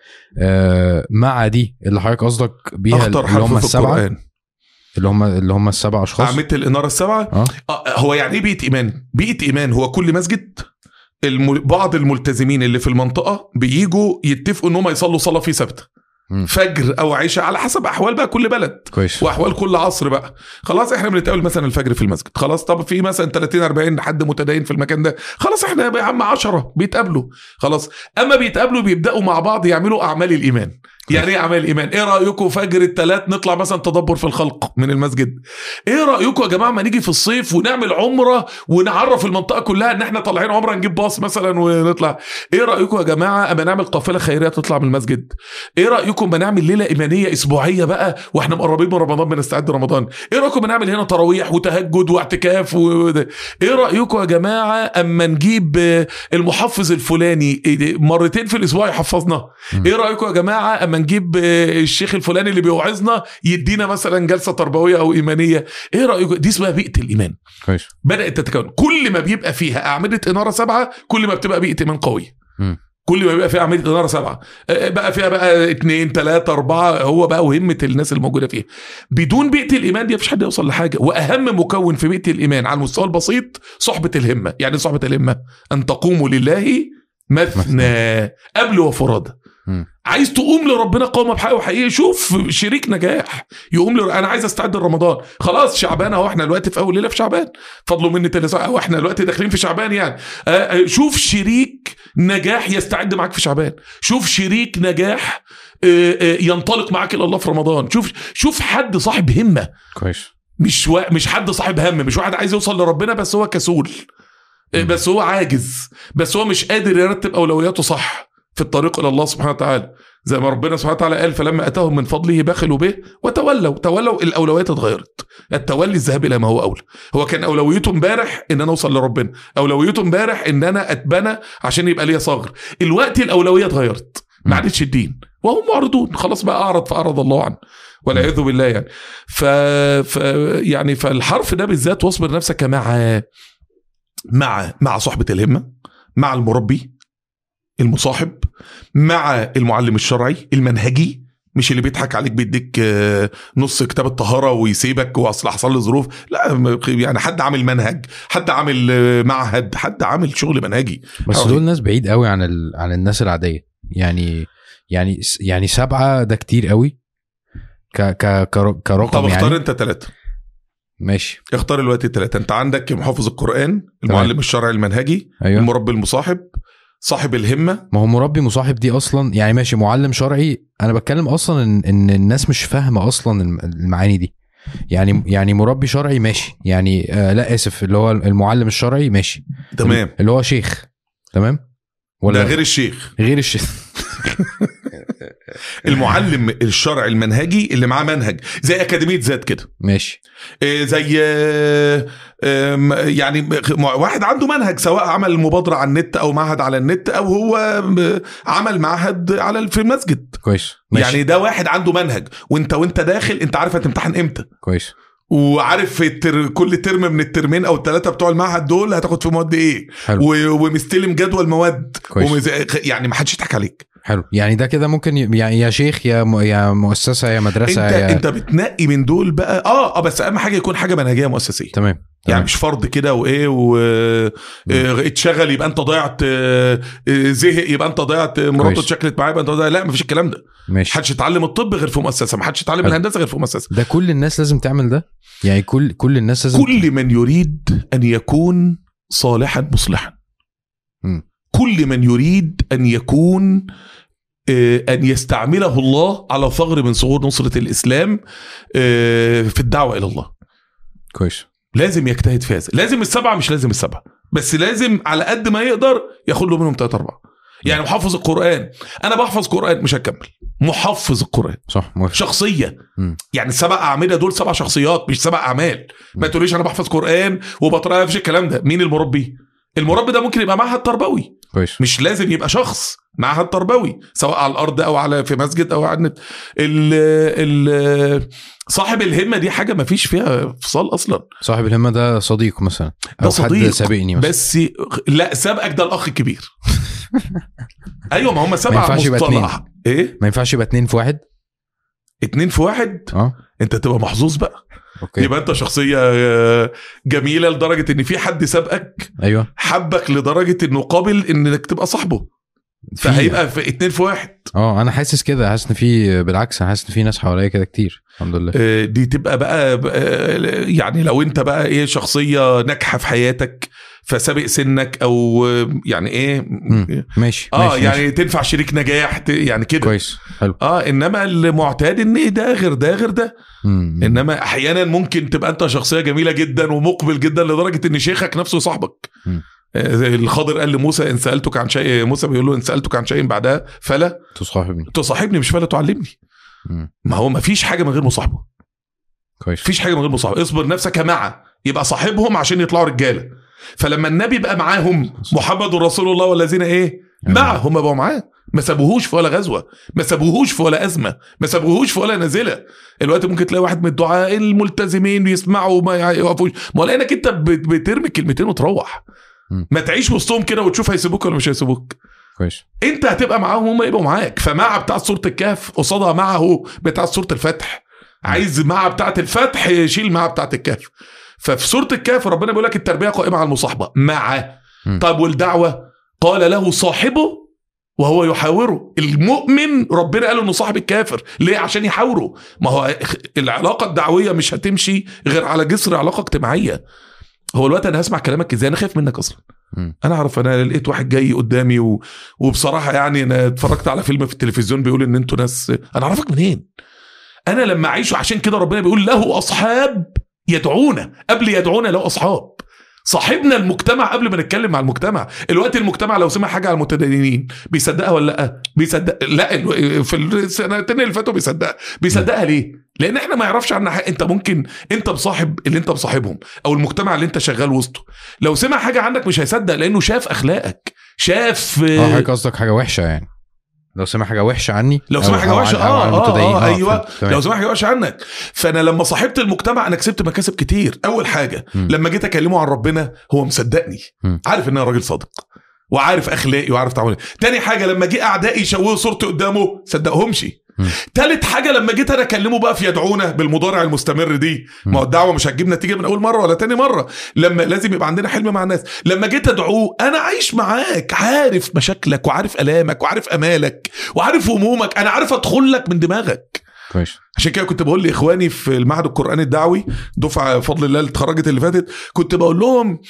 آه مع دي اللي حضرتك قصدك بيها اخطر اللي هم حرف في السبعة القران اللي هم اللي هم السبع اشخاص اعمده الاناره السبعه اه آه، هو يعني ايه بيئه ايمان بيئه ايمان هو كل مسجد الم... بعض الملتزمين اللي في المنطقه بييجوا يتفقوا ان هم يصلوا صلاه فيه ثابته مم. فجر او عشاء على حسب احوال بقى كل بلد كويس واحوال كل عصر بقى خلاص احنا بنتقابل مثلا الفجر في المسجد خلاص طب في مثلا 30 40 حد متدين في المكان ده خلاص احنا يا عم 10 بيتقابلوا خلاص اما بيتقابلوا بيبداوا مع بعض يعملوا اعمال الايمان يعني ايه اعمال الايمان ايه رايكم فجر الثلاث نطلع مثلا تدبر في الخلق من المسجد ايه رايكم يا جماعه ما نيجي في الصيف ونعمل عمره ونعرف المنطقه كلها ان احنا طالعين عمره نجيب باص مثلا ونطلع ايه رايكم يا جماعه اما نعمل قافله خيريه تطلع من المسجد ايه رايكم ما نعمل ليله ايمانيه اسبوعيه بقى واحنا مقربين من رمضان بنستعد رمضان ايه رايكم ما نعمل هنا تراويح وتهجد واعتكاف و... ايه رايكم يا جماعه اما نجيب آه، المحفظ الفلاني إيه، مرتين في الاسبوع يحفظنا مم. ايه رايكم يا جماعه اما نجيب آه، الشيخ الفلاني اللي بيوعظنا يدينا مثلا جلسه تربويه او ايمانيه ايه رايكم دي اسمها بيئه الايمان كويس بدات تتكون كل ما بيبقى فيها اعمده اناره سبعه كل ما بتبقى بيئه ايمان قويه مم. كل ما يبقى فيها عمليه اداره سبعه آه، بقى فيها بقى اثنين ثلاثه اربعه هو بقى وهمه الناس الموجوده فيها بدون بيئه الايمان دي مفيش حد يوصل لحاجه واهم مكون في بيئه الايمان على المستوى البسيط صحبه الهمه يعني إيه صحبه الهمه ان تقوموا لله مثنى قبل وفرادى مم. عايز تقوم لربنا قومه بحق وحقيقي شوف شريك نجاح يقوم ل... انا عايز استعد لرمضان خلاص شعبان اهو احنا دلوقتي في اول ليله في شعبان فضلوا مني تاني ساعه اهو احنا دلوقتي داخلين في شعبان يعني آه، آه، شوف شريك نجاح يستعد معاك في شعبان شوف شريك نجاح آه، آه، ينطلق معاك الى الله في رمضان شوف شوف حد صاحب همه كويس مش و... مش حد صاحب هم مش واحد عايز يوصل لربنا بس هو كسول إيه، بس هو عاجز بس هو مش قادر يرتب اولوياته صح في الطريق الى الله سبحانه وتعالى زي ما ربنا سبحانه وتعالى قال فلما اتاهم من فضله بخلوا به وتولوا تولوا الاولويات اتغيرت التولي الذهاب الى ما هو اولى هو كان اولويته امبارح ان انا اوصل لربنا اولويته امبارح ان انا اتبنى عشان يبقى ليا صغر الوقت الاولويه اتغيرت ما عادتش الدين وهم معرضون خلاص بقى اعرض فاعرض الله عنه والعياذ بالله يعني ف... ف يعني فالحرف ده بالذات واصبر نفسك مع مع مع صحبه الهمه مع المربي المصاحب مع المعلم الشرعي المنهجي مش اللي بيضحك عليك بيديك آه، نص كتاب الطهاره ويسيبك واصل حصل له ظروف لا م- يعني حد عامل منهج حد عامل آه، معهد حد عامل شغل منهجي بس حوالي. دول ناس بعيد قوي عن ال... عن الناس العاديه يعني يعني يعني سبعه ده كتير قوي ك ك كر- طب كرقم اختار يعني انت ثلاثه ماشي اختار الوقت الثلاثه انت عندك محافظ القران المعلم الشرعي المنهجي ايوه المربي المصاحب صاحب الهمه ما هو مربي مصاحب دي اصلا يعني ماشي معلم شرعي انا بتكلم اصلا ان, إن الناس مش فاهمه اصلا الم- المعاني دي يعني يعني مربي شرعي ماشي يعني آه لا اسف اللي هو المعلم الشرعي ماشي تمام اللي هو شيخ تمام ولا غير الشيخ غير الشيخ المعلم الشرعي المنهجي اللي معاه منهج زي اكاديميه ذات كده ماشي إيه زي آه، آم، يعني م- واحد عنده منهج سواء عمل مبادره على النت او معهد على النت او هو م- عمل معهد على في المسجد كويس ماشي يعني ده واحد عنده منهج وانت وانت داخل انت عارف هتمتحن امتى كويس وعارف في التر... كل ترم من الترمين او الثلاثه بتوع المعهد دول هتاخد في مواد ايه حلو و... ومستلم جدول مواد كويس. ومز... يعني ما حدش يضحك عليك حلو يعني ده كده ممكن ي... يعني يا شيخ يا م... يا مؤسسه يا انت مدرسه يا انت بتنقي من دول بقى اه اه بس اهم حاجه يكون حاجه منهجيه مؤسسيه تمام يعني تمام. مش فرض كده وايه و آه، اتشغل يبقى انت ضيعت آه، آه، زهق يبقى انت ضيعت آه، مراته كويس. اتشكلت معاه يبقى انت ضيعت لا مفيش الكلام ده ماشي محدش يتعلم الطب غير في مؤسسه محدش يتعلم حلو. الهندسه غير في مؤسسه ده كل الناس لازم تعمل ده يعني كل كل الناس لازم كل من يريد ان يكون صالحا مصلحا مم. كل من يريد ان يكون آه، ان يستعمله الله على ثغر من ثغور نصره الاسلام آه، في الدعوه الى الله كويس لازم يجتهد في هذا لازم السبعه مش لازم السبعه بس لازم على قد ما يقدر ياخد له منهم ثلاثة أربعة يعني محفظ القرآن أنا بحفظ قرآن مش هكمل محفظ القرآن صح موافق شخصية مم. يعني السبع أعمدة دول سبع شخصيات مش سبع أعمال ما مم. تقوليش أنا بحفظ قرآن وبطريقة مفيش الكلام ده مين المربي المربي ده ممكن يبقى معهد تربوي كويس مش لازم يبقى شخص معهد تربوي سواء على الارض او على في مسجد او على النت ال ال صاحب الهمه دي حاجه ما فيش فيها فصال اصلا صاحب الهمه ده صديق مثلا ده او صديق حد سابقني مثلا بس لا سابقك ده الاخ الكبير ايوه ما هم سبعه ينفعش يبقى مصطلح ايه ما ينفعش يبقى اتنين في واحد اتنين في واحد اه انت تبقى محظوظ بقى اوكي يبقى انت شخصيه آه، جميله لدرجه ان في حد سابقك ايوه حبك لدرجه انه قابل انك تبقى صاحبه في- فهيبقى في اتنين في واحد اه انا حاسس كده حاسس ان في بالعكس انا حاسس ان في ناس حواليا كده كتير الحمد لله آه، دي تبقى بقى بقى- يعني لو انت بقى ايه شخصيه ناجحه في حياتك فسابق سنك او آه، يعني ايه مم. ماشي اه ماشي يعني ماشي. تنفع شريك نجاح ت- يعني كده كويس حلو اه انما المعتاد ان إيه ده غير ده غير ده مم. انما احيانا ممكن تبقى انت شخصيه جميله جدا ومقبل جدا لدرجه ان شيخك نفسه صاحبك مم. آه، زي الخضر قال لموسى ان سالتك عن شيء موسى بيقول له ان سالتك عن شيء بعدها فلا تصاحبني تصاحبني مش فلا تعلمني مم. ما هو ما فيش حاجه من غير مصاحبه كويس مفيش حاجه من غير مصاحبه اصبر نفسك مع يبقى صاحبهم عشان يطلعوا رجاله فلما النبي بقى معاهم محمد رسول الله والذين ايه معه هم بقوا معاه ما سابوهوش في ولا غزوه ما سابوهوش في ولا ازمه ما سابوهوش في ولا نازله الوقت ممكن تلاقي واحد من الدعاء الملتزمين بيسمعوا وما يقفوش ما هو لانك انت بت- بترمي كلمتين وتروح مم. ما تعيش وسطهم كده وتشوف هيسيبوك ولا مش هيسيبوك كويس انت هتبقى معاهم هم يبقوا معاك فمع بتاع سوره الكهف قصادها معه بتاع سوره الفتح عايز مع بتاعه الفتح يشيل مع بتاعه الكهف ففي سوره الكهف ربنا بيقول لك التربيه قائمه على المصاحبه مع مم. طب والدعوه قال له صاحبه وهو يحاوره المؤمن ربنا قال انه صاحب الكافر ليه عشان يحاوره ما هو العلاقه الدعويه مش هتمشي غير على جسر علاقه اجتماعيه هو الوقت انا هسمع كلامك ازاي انا خايف منك اصلا مم. انا اعرف انا لقيت واحد جاي قدامي و... وبصراحه يعني انا اتفرجت على فيلم في التلفزيون بيقول ان انتوا ناس انا اعرفك منين انا لما اعيش عشان كده ربنا بيقول له اصحاب يدعونا قبل يدعونا له اصحاب صاحبنا المجتمع قبل ما نتكلم مع المجتمع الوقت المجتمع لو سمع حاجه على المتدينين بيصدقها ولا لا بيصدق لا ال- في السنتين اللي فاتوا بيصدقها بيصدقها ليه لان احنا ما يعرفش عنها حاجه انت ممكن انت مصاحب اللي انت مصاحبهم او المجتمع اللي انت شغال وسطه لو سمع حاجه عنك مش هيصدق لانه شاف اخلاقك شاف اه حضرتك قصدك حاجه وحشه يعني لو سمع حاجه وحشه عني لو أو- سمع حاجه أو وحشه عن- أو اه عن اه, المتدينين. آه ايوه فهمت. تمام. لو سمع حاجه وحشه عنك فانا لما صاحبت المجتمع انا كسبت مكاسب كتير اول حاجه مم. لما جيت اكلمه عن ربنا هو مصدقني مم. عارف ان انا راجل صادق وعارف اخلاقي وعارف تعاملي تاني حاجه لما جه اعدائي يشوهوا صورتي قدامه صدقهمش مم. تالت حاجه لما جيت انا اكلمه بقى في يدعونا بالمضارع المستمر دي مم. ما هو الدعوه مش هتجيب نتيجه من اول مره ولا تاني مره لما لازم يبقى عندنا حلم مع الناس لما جيت ادعوه انا عايش معاك عارف مشاكلك وعارف الامك وعارف امالك وعارف همومك انا عارف ادخل لك من دماغك كويس عشان كده كنت بقول لاخواني في المعهد القراني الدعوي دفعه بفضل الله اللي اتخرجت اللي فاتت كنت بقول لهم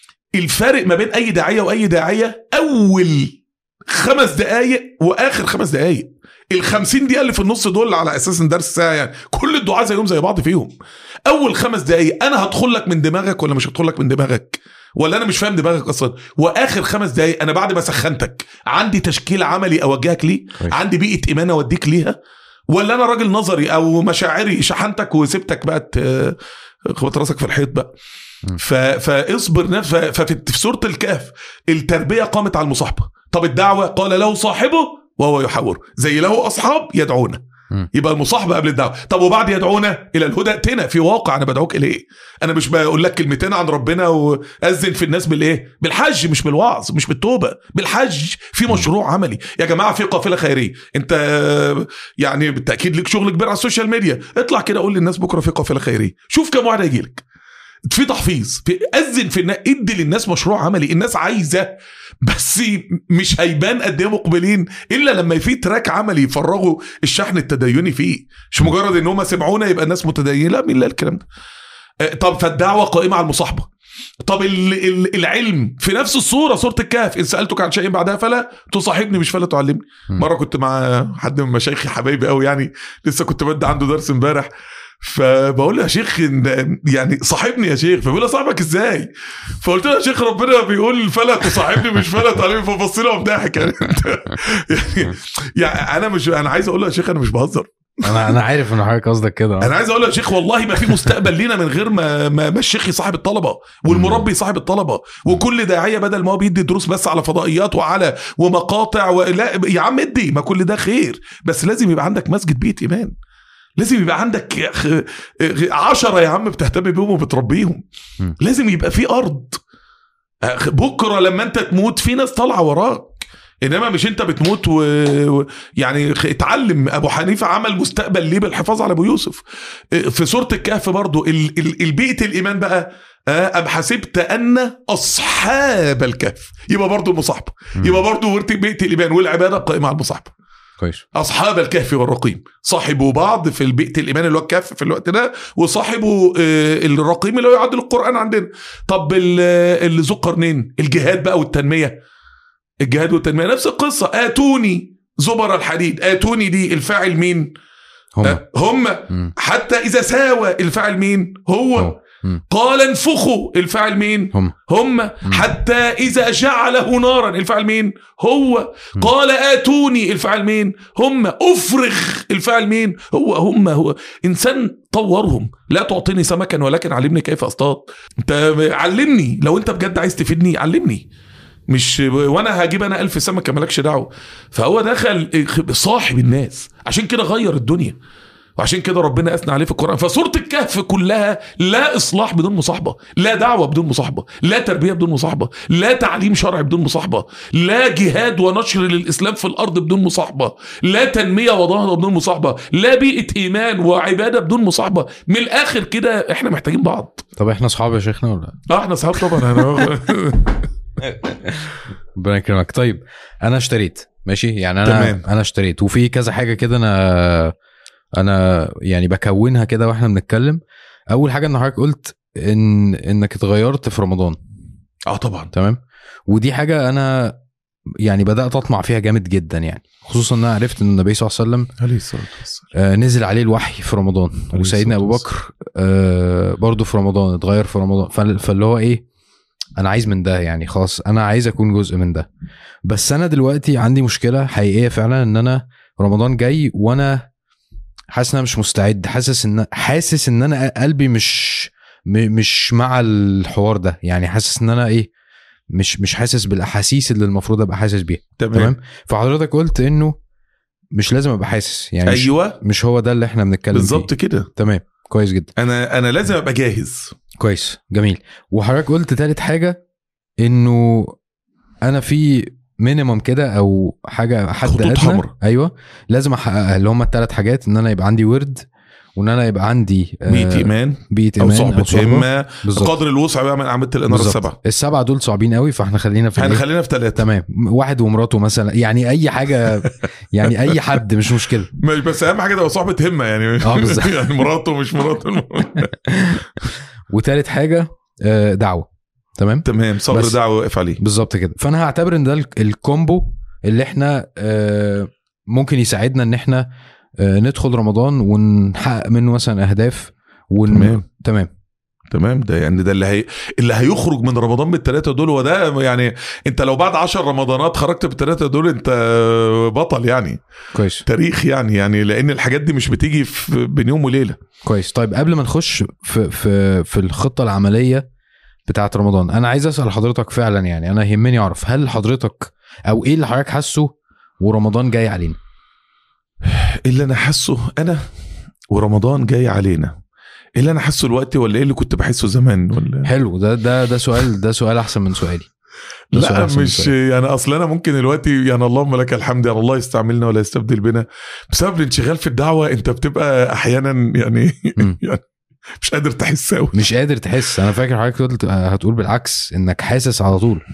الفارق ما بين اي داعيه واي داعيه اول خمس دقائق واخر خمس دقائق ال 50 دقيقه اللي في النص دول على اساس ان درس ساعه يعني كل الدعاء زيهم زي بعض فيهم اول خمس دقائق انا هدخل لك من دماغك ولا مش هدخل لك من دماغك ولا انا مش فاهم دماغك اصلا واخر خمس دقائق انا بعد ما سخنتك عندي تشكيل عملي اوجهك ليه كويس. عندي بيئه ايمان اوديك ليها ولا انا راجل نظري او مشاعري شحنتك وسبتك بقى ت- خبط راسك في الحيط بقى مم. ف... فاصبر نفس ف... ففي في سوره الكهف التربيه قامت على المصاحبه طب الدعوه قال له صاحبه وهو يحاور زي له اصحاب يدعونا مم. يبقى المصاحبه قبل الدعوه طب وبعد يدعونا الى الهدى ائتنا في واقع انا بدعوك اليه انا مش بقول لك كلمتين عن ربنا واذن في الناس بالايه بالحج مش بالوعظ مش بالتوبه بالحج في مشروع عملي يا جماعه في قافله خيريه انت آه، يعني بالتاكيد ليك شغل كبير على السوشيال ميديا اطلع كده قول للناس بكره في قافله خيريه شوف كم واحد هيجي لك في تحفيظ في اذن في الناس ادي للناس مشروع عملي الناس عايزه بس مش هيبان قد ايه مقبلين الا لما في تراك عملي يفرغوا الشحن التديني فيه مش مجرد ان هم سمعونا يبقى الناس متدينين لا مين اللي قال الكلام ده آه، طب فالدعوه قائمه على المصاحبه طب ال- ال- العلم في نفس الصوره سوره الكهف ان سالتك عن شيء بعدها فلا تصاحبني مش فلا تعلمني مم. مره كنت مع حد من مشايخي حبايبي قوي يعني لسه كنت بدي عنده درس امبارح فبقول له يا شيخ إن- يعني صاحبني يا شيخ فبيقول لي صاحبك ازاي؟ فقلت له يا شيخ ربنا بيقول فلا تصاحبني مش فلا تعلمني فبص لي وضحك يعني يعني يعني انا مش انا عايز اقول له يا شيخ انا مش بهزر انا انا عارف ان حضرتك قصدك كده انا عايز اقول له يا شيخ والله ما في مستقبل لينا من غير ما ما, ما الشيخ يصاحب الطلبه والمربي يصاحب الطلبه وكل داعيه بدل ما هو بيدي دروس بس على فضائيات وعلى ومقاطع ولا يا عم ادي ما كل ده خير بس لازم يبقى عندك مسجد بيت ايمان لازم يبقى عندك خ- خ- عشرة يا عم بتهتم بيهم وبتربيهم م. لازم يبقى في ارض أخ- بكره لما انت تموت في ناس طالعه وراك انما مش انت بتموت و... و... يعني خ- اتعلم ابو حنيفه عمل مستقبل ليه بالحفاظ على ابو يوسف في سوره الكهف برضو ال... ال... البيئه الايمان بقى آه، ام حسبت ان اصحاب الكهف يبقى برضو المصاحبه مم. يبقى برضو ورث بيئه الايمان والعباده قائمه على المصاحبه كويس اصحاب الكهف والرقيم صاحبوا بعض في البيئه الايمان اللي هو الكهف في الوقت ده وصاحبوا آه، الرقيم اللي هو يعدل القران عندنا طب ال- اللي ذو قرنين الجهاد بقى والتنميه الجهاد والتنميه نفس القصه اتوني زبر الحديد اتوني دي الفاعل مين هم آه، هم مم. حتى اذا ساوى الفاعل مين هو هو. مم. قال انفخوا الفاعل مين هم هم حتى إذا جعله نارا الفعل مين هو مم. قال آتوني الفعل مين هم أفرغ الفعل مين هو هم هو إنسان طورهم لا تعطيني سمكا ولكن علمني كيف أصطاد أنت علمني لو أنت بجد عايز تفيدني علمني مش وانا هجيب انا ألف سمكه مالكش دعوه فهو دخل صاحب الناس عشان كده غير الدنيا وعشان كده ربنا اثنى عليه في القران فسوره الكهف كلها لا اصلاح بدون مصاحبه لا دعوه بدون مصاحبه لا تربيه بدون مصاحبه لا تعليم شرعي بدون مصاحبه لا جهاد ونشر للاسلام في الارض بدون مصاحبه لا تنميه ونهضه بدون مصاحبه لا بيئه ايمان وعباده بدون مصاحبه من الاخر كده احنا محتاجين بعض طب احنا اصحاب يا شيخنا ولا اه احنا اصحاب طبعا انا ربنا يكرمك طيب انا اشتريت ماشي يعني انا تمام. انا اشتريت وفي كذا حاجه كده انا انا يعني بكونها كده واحنا بنتكلم اول حاجه ان حضرتك قلت ان انك اتغيرت في رمضان اه طبعا تمام ودي حاجه انا يعني بدات اطمع فيها جامد جدا يعني خصوصا ان انا عرفت ان النبي صلى الله عليه وسلم عليه الصلاه والسلام آه، نزل عليه الوحي في رمضان عليه وسيدنا ابو الصلاة بكر آه، برضه في رمضان اتغير في رمضان فال- فاللي هو ايه انا عايز من ده يعني خلاص انا عايز اكون جزء من ده بس انا دلوقتي عندي مشكله حقيقيه فعلا ان انا رمضان جاي وانا حاسس ان انا مش مستعد حاسس ان حاسس ان انا قلبي مش م- مش مع الحوار ده يعني حاسس ان انا ايه مش مش حاسس بالاحاسيس اللي المفروض ابقى حاسس بيها تمام, تمام فحضرتك قلت انه مش لازم ابقى حاسس يعني مش, ايوه مش هو ده اللي احنا بنتكلم بالظبط فيه كده تمام كويس جدا انا انا لازم ابقى جاهز كويس جميل وحضرتك قلت تالت حاجه انه انا في مينيمم كده او حاجه حد خطوط ادنى حمراء. ايوه لازم احققها اللي هم الثلاث حاجات ان انا يبقى عندي ورد وان انا يبقى عندي آه، بيئه ايمان بيئه او ايمان صحبه همه بالظبط قدر الوسع بقى من اعمال الاناره بالظبط. السبعه السبعه دول صعبين قوي فاحنا خلينا في الإيه؟ هنخلينا في ثلاثه تمام واحد ومراته مثلا يعني اي حاجه يعني اي حد مش مشكله مش بس اهم حاجه تبقى صحبه همه يعني آه، بالظبط. يعني مراته مش مراته وتالت حاجه آه، دعوه تمام تمام صبر بس- دعوه واقف عليه بالظبط كده فانا هعتبر ان ده ال- الكومبو اللي احنا آه، ممكن يساعدنا ان احنا آه، ندخل رمضان ونحقق منه مثلا اهداف ون... تمام تمام تمام ده يعني ده اللي هي اللي هيخرج من رمضان بالثلاثه دول وده يعني انت لو بعد عشر رمضانات خرجت بالثلاثه دول انت بطل يعني كويس تاريخ يعني يعني لان الحاجات دي مش بتيجي في بين يوم وليله كويس طيب قبل ما نخش في في في الخطه العمليه بتاعه رمضان انا عايز اسال حضرتك فعلا يعني انا يهمني اعرف هل حضرتك او ايه اللي حضرتك حاسه ورمضان جاي علينا اللي انا حاسه انا ورمضان جاي علينا إيه اللي انا حاسه دلوقتي ولا ايه اللي كنت بحسه زمان ولا حلو ده ده ده سؤال ده سؤال احسن من سؤالي ده سؤال لا أحسن من مش سؤالي. يعني اصل انا ممكن دلوقتي يعني اللهم لك الحمد يعني الله يستعملنا ولا يستبدل بنا بسبب الانشغال في الدعوه انت بتبقى احيانا يعني مم. مش قادر تحس قوي مش قادر تحس انا فاكر حضرتك قلت هتقول بالعكس انك حاسس على طول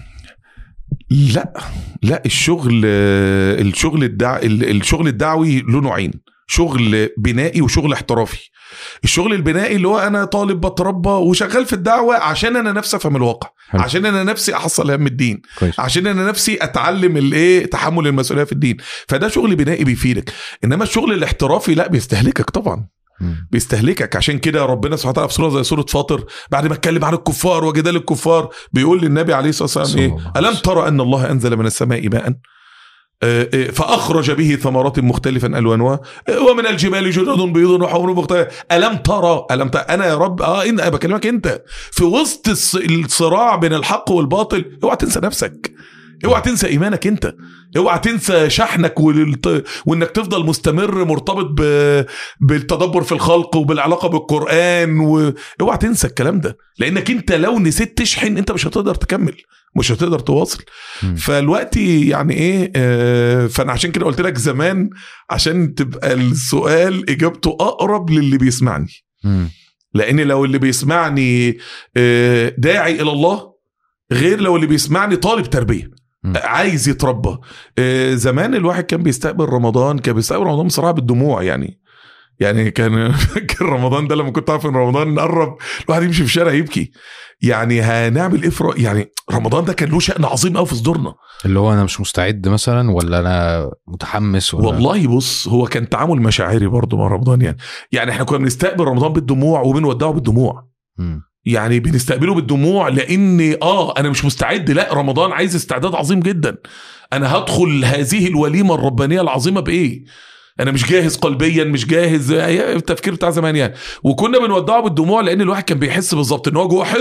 لا لا الشغل الشغل الدع... الشغل الدعوي له نوعين شغل بنائي وشغل احترافي الشغل البنائي اللي هو انا طالب بتربى وشغال في الدعوه عشان انا نفسي افهم الواقع حلو. عشان انا نفسي احصل هم الدين كويس عشان انا نفسي اتعلم الايه تحمل المسؤوليه في الدين فده شغل بنائي بيفيدك انما الشغل الاحترافي لا بيستهلكك طبعا مم. بيستهلكك عشان كده ربنا سبحانه وتعالى في سوره زي سوره فاطر بعد ما اتكلم عن الكفار وجدال الكفار بيقول للنبي عليه الصلاه والسلام صلى ايه الله عليه الم ترى ان الله انزل من السماء ماء آه، آه، فاخرج به ثمرات مختلفا الوانها آه، ومن الجبال جدد بيض وحمر مختلف الم ترى الم ترى انا يا رب اه إن أنا بكلمك انت في وسط الص- الصراع بين الحق والباطل اوعى تنسى نفسك اوعى تنسى ايمانك انت اوعى تنسى شحنك والت... وانك تفضل مستمر مرتبط ب... بالتدبر في الخلق وبالعلاقه بالقران واوعى تنسى الكلام ده لانك انت لو نسيت تشحن انت مش هتقدر تكمل مش هتقدر تواصل مم. فالوقت يعني ايه آه فانا عشان كده قلت لك زمان عشان تبقى السؤال اجابته اقرب للي بيسمعني مم. لان لو اللي بيسمعني آه، داعي الى الله غير لو اللي بيسمعني طالب تربيه م. آه، عايز يتربى آه، زمان الواحد كان بيستقبل رمضان كان بيستقبل رمضان بصراحه بالدموع يعني يعني كان فاكر رمضان ده لما كنت عارف ان رمضان قرب الواحد يمشي في الشارع يبكي يعني هنعمل ايه في ر- يعني رمضان ده كان له شأن عظيم قوي في صدورنا اللي هو انا مش مستعد مثلا ولا انا متحمس ولا والله بص هو كان تعامل مشاعري برضه مع رمضان يعني يعني احنا كنا بنستقبل رمضان بالدموع وبنودعه بالدموع مم. يعني بنستقبله بالدموع لان اه انا مش مستعد لا رمضان عايز استعداد عظيم جدا انا هدخل هذه الوليمه الربانيه العظيمه بايه انا مش جاهز قلبيا مش جاهز هي التفكير بتاع زمان يعني وكنا بنودعه بالدموع لان الواحد كان بيحس بالظبط ان هو جوه حصن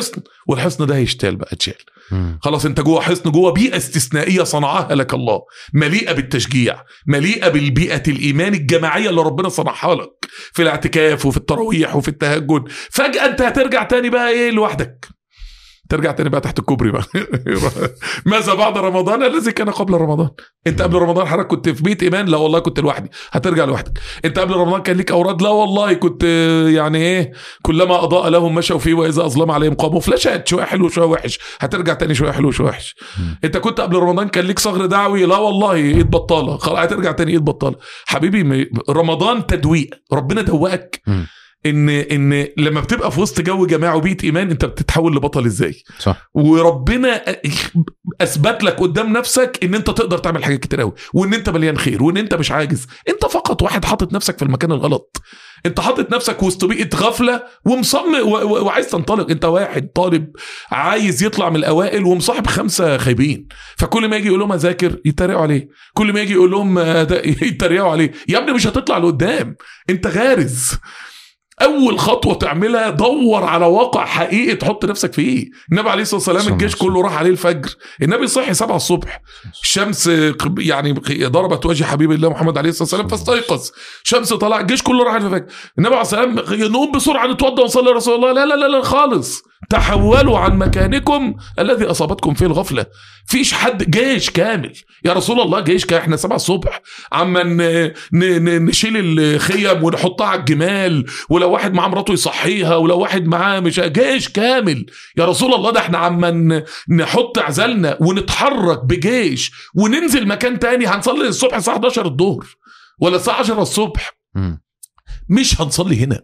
والحصن ده هيشتال بقى اتشال مم. خلاص انت جوه حصن جوه بيئه استثنائيه صنعها لك الله مليئه بالتشجيع مليئه بالبيئه الايمان الجماعيه اللي ربنا صنعها لك في الاعتكاف وفي التراويح وفي التهجد فجاه انت هترجع تاني بقى ايه لوحدك ترجع تاني بقى تحت الكوبري بقى ماذا بعد رمضان الذي كان قبل رمضان انت قبل رمضان حضرتك كنت في بيت ايمان لا والله كنت لوحدي هترجع لوحدك انت قبل رمضان كان ليك اوراد لا والله كنت آه، يعني ايه كلما اضاء لهم مشوا فيه واذا اظلم عليهم قاموا فلاشات شويه حلو شويه وحش هترجع تاني شويه حلو شويه وحش مم. انت كنت قبل رمضان كان ليك صغر دعوي لا والله ايد بطاله خلاص هترجع تاني ايد بطاله حبيبي م- رمضان تدويق ربنا دوقك مم. ان ان لما بتبقى في وسط جو جماعي وبيئه ايمان انت بتتحول لبطل ازاي صح وربنا اثبت لك قدام نفسك ان انت تقدر تعمل حاجات كتير قوي وان انت مليان خير وان انت مش عاجز انت فقط واحد حاطط نفسك في المكان الغلط انت حاطط نفسك وسط بيئه غفله ومصمم و- و- وعايز تنطلق انت واحد طالب عايز يطلع من الاوائل ومصاحب خمسه خايبين فكل ما يجي يقول لهم اذاكر يتريقوا عليه كل ما يجي يقول لهم آه، ده- يتريقوا عليه يا ابني مش هتطلع لقدام انت غارز اول خطوه تعملها دور على واقع حقيقي تحط نفسك فيه النبي عليه الصلاه والسلام صلى الجيش الله عليه كله راح عليه الفجر النبي صحي 7 الصبح الشمس قب- يعني ضربت وجه حبيب الله محمد عليه الصلاه والسلام فاستيقظ شمس طلع الجيش كله راح على الفجر النبي عليه الصلاه والسلام نقوم بسرعه نتوضا ونصلي يا رسول الله لا لا لا لا خالص تحولوا عن مكانكم الذي اصابتكم فيه الغفله فيش حد جيش كامل يا رسول الله جيش كامل احنا 7 الصبح عما ن- ن- ن- نشيل الخيم ونحطها على الجمال ولو واحد معاه مراته يصحيها ولو واحد معاه مش جيش كامل يا رسول الله ده احنا عما ن- نحط عزلنا ونتحرك بجيش وننزل مكان تاني هنصلي الصبح الساعه 11 الظهر ولا الساعه 10 الصبح مم. مش هنصلي هنا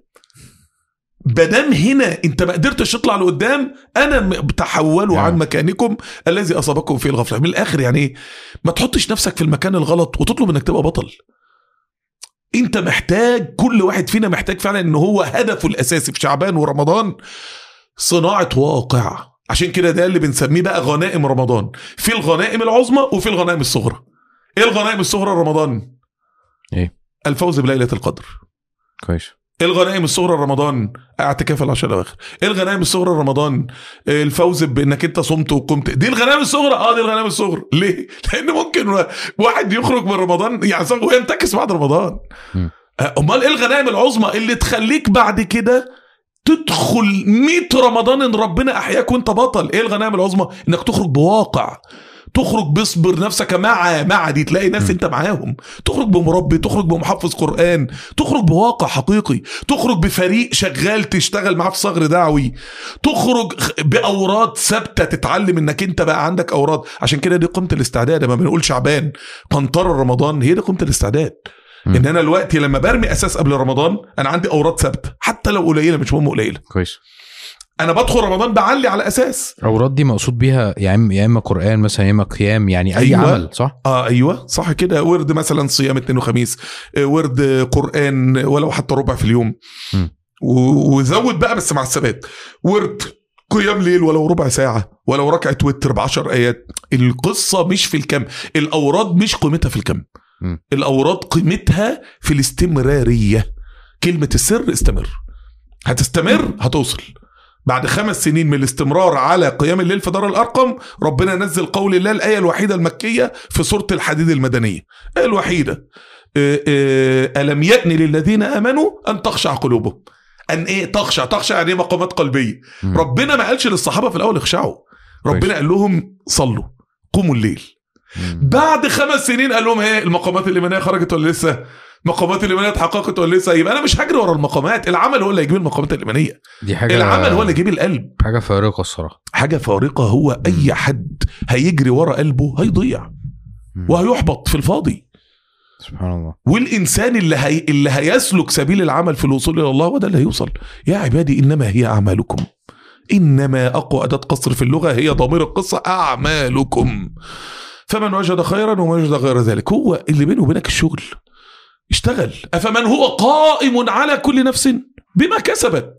بدام هنا انت ما قدرتش تطلع لقدام انا م- تحولوا نعم. عن مكانكم الذي اصابكم فيه الغفله من الاخر يعني ايه ما تحطش نفسك في المكان الغلط وتطلب انك تبقى بطل انت محتاج كل واحد فينا محتاج فعلا ان هو هدفه الاساسي في شعبان ورمضان صناعه واقع عشان كده ده اللي بنسميه بقى غنائم رمضان في الغنائم العظمى وفي الغنائم الصغرى ايه الغنائم الصغرى رمضان ايه الفوز بليله القدر كويس الغنائم الصغرى رمضان اعتكاف العشر الاواخر الغنائم الصغرى رمضان الفوز بانك انت صمت وقمت دي الغنائم الصغرى اه دي الغنائم الصغرى ليه لان ممكن واحد يخرج من رمضان يعني صغ- وينتكس بعد رمضان مم. آه، امال ايه الغنائم العظمى اللي تخليك بعد كده تدخل 100 رمضان ان ربنا احياك وانت بطل ايه الغنائم العظمى انك تخرج بواقع تخرج باصبر نفسك مع مع دي تلاقي ناس م. انت معاهم تخرج بمربي تخرج بمحفظ قران تخرج بواقع حقيقي تخرج بفريق شغال تشتغل معاه في صغر دعوي تخرج خ- باوراد ثابته تتعلم انك انت بقى عندك اوراد عشان كده دي قيمه الاستعداد لما بنقول شعبان قنطره رمضان هي دي قيمه الاستعداد مم. ان انا دلوقتي لما برمي اساس قبل رمضان انا عندي اوراد ثابته حتى لو قليله مش مهم قليله كويس انا بدخل رمضان بعلي على اساس اوراد دي مقصود بيها يا اما يا اما قران مثلا يا اما قيام يعني اي أيوة. عمل صح؟ اه ايوه صح كده ورد مثلا صيام اثنين وخميس آه، ورد قران ولو حتى ربع في اليوم م. و- وزود بقى بس مع الثبات ورد قيام ليل ولو ربع ساعة ولو ركعة وتر بعشر آيات القصة مش في الكم الأوراد مش قيمتها في الكم م. الأوراد قيمتها في الاستمرارية كلمة السر استمر هتستمر هتوصل بعد خمس سنين من الاستمرار على قيام الليل في دار الأرقم ربنا نزل قول الله الآية الوحيدة المكية في سورة الحديد المدنية الآية الوحيدة آه، آه، ألم يأن للذين آمنوا أن تخشع قلوبهم أن إيه تخشع تخشع يعني إيه مقامات قلبية مم. ربنا ما قالش للصحابة في الأول اخشعوا ربنا كويس. قال لهم صلوا قوموا الليل مم. بعد خمس سنين قال لهم ايه المقامات الايمانيه خرجت ولا لسه؟ المقامات الايمانيه اتحققت ولا لسه؟ يبقى انا مش هجري ورا المقامات، العمل هو اللي هيجيب المقامات الايمانيه، دي حاجه العمل هو اللي يجيب القلب، حاجه فارقه الصراحه حاجه فارقه هو اي حد هيجري ورا قلبه هيضيع مم. وهيحبط في الفاضي، سبحان الله والانسان اللي هي اللي هيسلك سبيل العمل في الوصول الى الله هو ده اللي هيوصل، يا عبادي انما هي اعمالكم. انما اقوى اداه قصر في اللغه هي ضمير القصه اعمالكم. فمن وجد خيرا ومن وجد غير ذلك هو اللي بينه وبينك الشغل اشتغل افمن هو قائم على كل نفس بما كسبت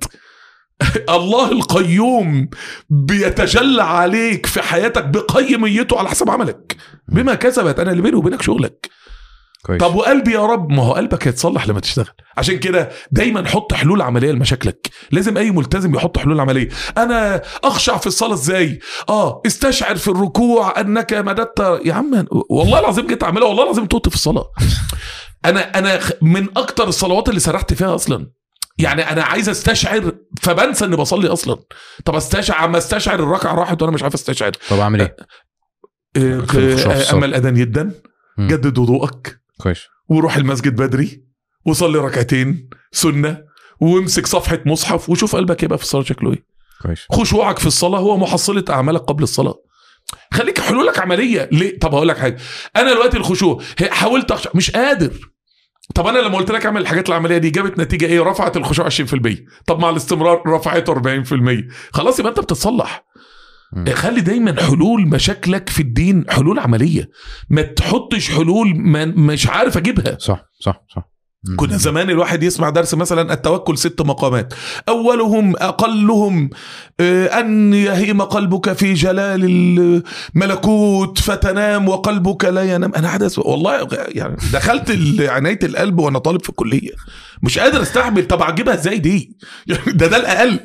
الله القيوم بيتجلى عليك في حياتك بقيميته على حسب عملك بما كسبت انا اللي بيني وبينك شغلك كويس طب وقلبي يا رب ما هو قلبك هيتصلح لما تشتغل عشان كده دايما حط حلول عمليه لمشاكلك لازم اي ملتزم يحط حلول عمليه انا اخشع في الصلاه ازاي اه استشعر في الركوع انك مددت يا عم والله العظيم جيت اعملها والله العظيم توت في الصلاه انا انا خ- من اكتر الصلوات اللي سرحت فيها اصلا يعني انا عايز استشعر فبنسى اني بصلي اصلا طب استشعر عم استشعر الركعه راحت وانا مش عارف استشعر طب اعمل ايه آه، في الخشوع في آه، الصلاة. اما الاذان يدن مم. جدد وضوءك كويس وروح المسجد بدري وصلي ركعتين سنه وامسك صفحه مصحف وشوف قلبك يبقى في الصلاه شكله ايه كويس خشوعك في الصلاه هو محصله اعمالك قبل الصلاه خليك حلولك عمليه ليه طب هقول لك حاجه انا دلوقتي الخشوع هي- حاولت اخشع مش قادر طب انا لما قلت لك اعمل الحاجات العمليه دي جابت نتيجه ايه رفعت الخشوع 20% طب مع الاستمرار رفعته 40% خلاص يبقى انت بتتصلح مم. خلي دايما حلول مشاكلك في الدين حلول عمليه ما تحطش حلول ما مش عارف اجيبها صح صح صح مم. كنا زمان الواحد يسمع درس مثلا التوكل ست مقامات اولهم اقلهم آه، ان يهيم قلبك في جلال الملكوت فتنام وقلبك لا ينام انا حدث والله يعني دخلت ال- عنايه القلب وانا طالب في الكليه مش قادر استحمل طب اجيبها ازاي دي يعني ده ده الاقل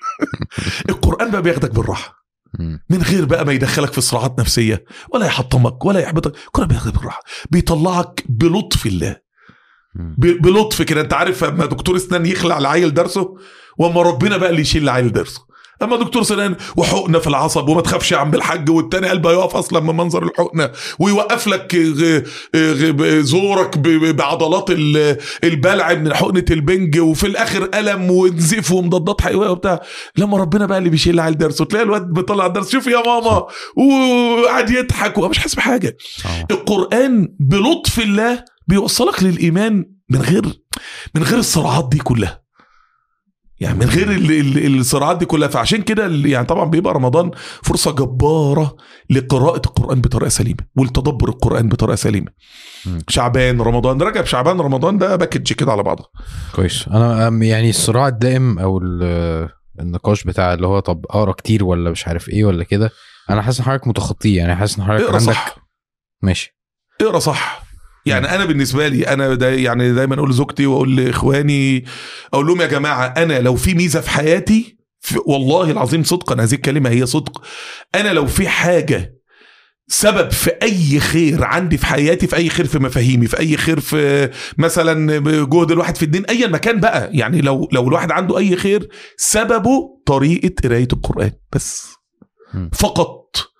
القران بقى بياخدك بالراحه مم. من غير بقى ما يدخلك في صراعات نفسيه ولا يحطمك ولا يحبطك القران بياخدك بالراحه بيطلعك بلطف الله مم. ب- بلطف كده انت عارف اما دكتور اسنان يخلع العيل درسه واما ربنا بقى اللي يشيل العيل درسه اما دكتور سنان وحقنه في العصب وما تخافش يا عم الحاج والتاني قلبه يقف اصلا من منظر الحقنه ويوقف لك غ- غ- زورك ب- ب- بعضلات ال- البلع من حقنه البنج وفي الاخر الم ونزيف ومضادات حيويه وبتاع لما ربنا بقى اللي بيشيل العيل درسه تلاقي الواد بيطلع الدرس شوف يا ماما وقاعد يضحك ومش حاسس بحاجه صح. القرآن بلطف الله بيوصلك للإيمان من غير من غير الصراعات دي كلها يعني من غير ال- ال- الصراعات دي كلها فعشان كده ال- يعني طبعا بيبقى رمضان فرصة جبارة لقراءة القرآن بطريقة سليمة ولتدبر القرآن بطريقة سليمة مم. شعبان رمضان رجب شعبان رمضان ده باكج كده على بعضه كويس انا أم- يعني الصراع الدائم او ال- النقاش بتاع اللي هو طب اقرا كتير ولا مش عارف ايه ولا كده انا حاسس ان حضرتك متخطيه يعني حاسس ان حضرتك اقرا عندك صح ماشي اقرا صح يعني انا بالنسبه لي انا دا يعني دايما اقول لزوجتي واقول لاخواني اقول لهم يا جماعه انا لو في ميزه في حياتي في والله العظيم صدقا هذه الكلمه هي صدق انا لو في حاجه سبب في اي خير عندي في حياتي في اي خير في مفاهيمي في اي خير في مثلا جهد الواحد في الدين ايا مكان بقى يعني لو لو الواحد عنده اي خير سببه طريقه قرايه القران بس مم. فقط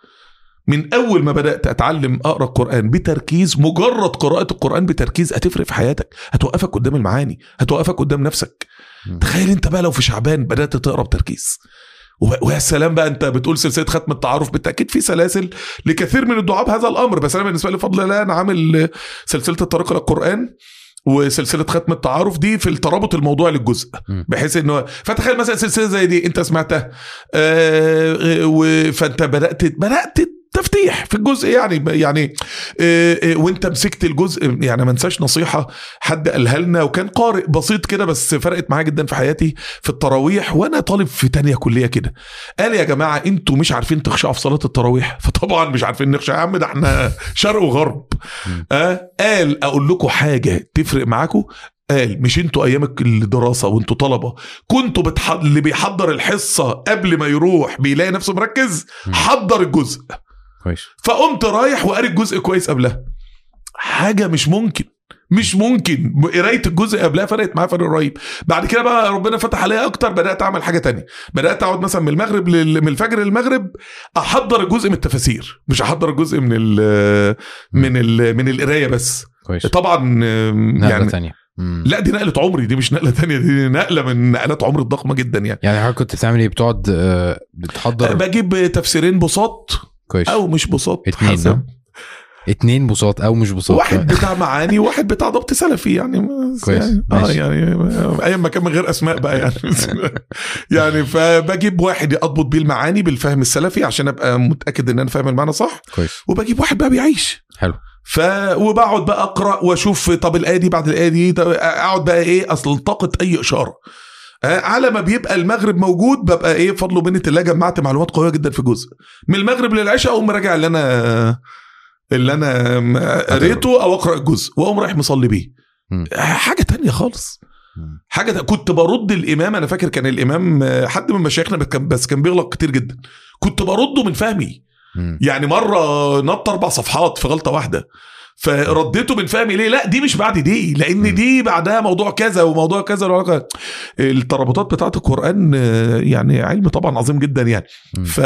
من اول ما بدات اتعلم اقرا القران بتركيز مجرد قراءه القران بتركيز هتفرق في حياتك هتوقفك قدام المعاني هتوقفك قدام نفسك مم. تخيل انت بقى لو في شعبان بدات تقرا بتركيز وب- ويا سلام بقى انت بتقول سلسله ختم التعارف بالتاكيد في سلاسل لكثير من الدعاء بهذا الامر بس انا بالنسبه لي بفضل الله انا عامل سلسله الطريق الى القران وسلسله ختم التعارف دي في الترابط الموضوع للجزء مم. بحيث انه فتخيل مثلا سلسله زي دي انت سمعتها آه، و- فانت بدات بدات تفتيح في الجزء يعني يعني آه، آه، وانت مسكت الجزء يعني ما انساش نصيحه حد قالها لنا وكان قارئ بسيط كده بس فرقت معايا جدا في حياتي في التراويح وانا طالب في تانية كليه كده قال يا جماعه انتوا مش عارفين تخشعوا في صلاه التراويح فطبعا مش عارفين نخشع يا عم ده احنا شرق وغرب مم. آه قال اقول لكم حاجه تفرق معاكم قال مش انتوا ايام الدراسه وانتوا طلبه كنتوا بتح... اللي بيحضر الحصه قبل ما يروح بيلاقي نفسه مركز مم. حضر الجزء كويس فقمت رايح وقاري الجزء كويس قبلها حاجه مش ممكن مش ممكن قرايه الجزء قبلها فرقت معايا فرق رهيب بعد كده بقى ربنا فتح عليا اكتر بدات اعمل حاجه تانية بدات اقعد مثلا من المغرب لل... من الفجر للمغرب احضر الجزء من التفاسير مش احضر الجزء من ال... من ال... من القرايه بس كويس طبعا آم، نقله يعني تانية مم. لا دي نقله عمري دي مش نقله تانية دي نقله من نقلات عمري الضخمه جدا يعني يعني حضرتك كنت بتعمل ايه بتقعد آه، بتحضر بجيب تفسيرين بساط كويس او مش بساط اتنين حسب. نعم. اتنين بساط او مش بساط واحد بتاع معاني وواحد بتاع ضبط سلفي يعني بس كويس، يعني اه ماشي. يعني ايام ما كان من غير اسماء بقى يعني يعني فبجيب واحد اضبط بيه المعاني بالفهم السلفي عشان ابقى متاكد ان انا فاهم المعنى صح كويس وبجيب واحد بقى بيعيش حلو ف وبقعد بقى اقرا واشوف طب الايه دي بعد الايه دي طب اقعد بقى ايه اصل التقط اي اشاره آه، على ما بيبقى المغرب موجود ببقى ايه فضل ومنه الله جمعت معلومات قويه جدا في جزء من المغرب للعشاء اقوم راجع اللي انا اللي انا م- قريته او اقرا الجزء واقوم رايح مصلي بيه مم. حاجه تانية خالص مم. حاجه تا- كنت برد الامام انا فاكر كان الامام آه، حد من مشايخنا بس كان- بس كان بيغلط كتير جدا كنت برده من فهمي مم. يعني مره نط اربع صفحات في غلطه واحده فرديته من فهمي ليه لا دي مش بعد دي لان م. دي بعدها موضوع كذا وموضوع كذا وموضوع كذا. الترابطات بتاعت القران آه، يعني علم طبعا عظيم جدا يعني م. ف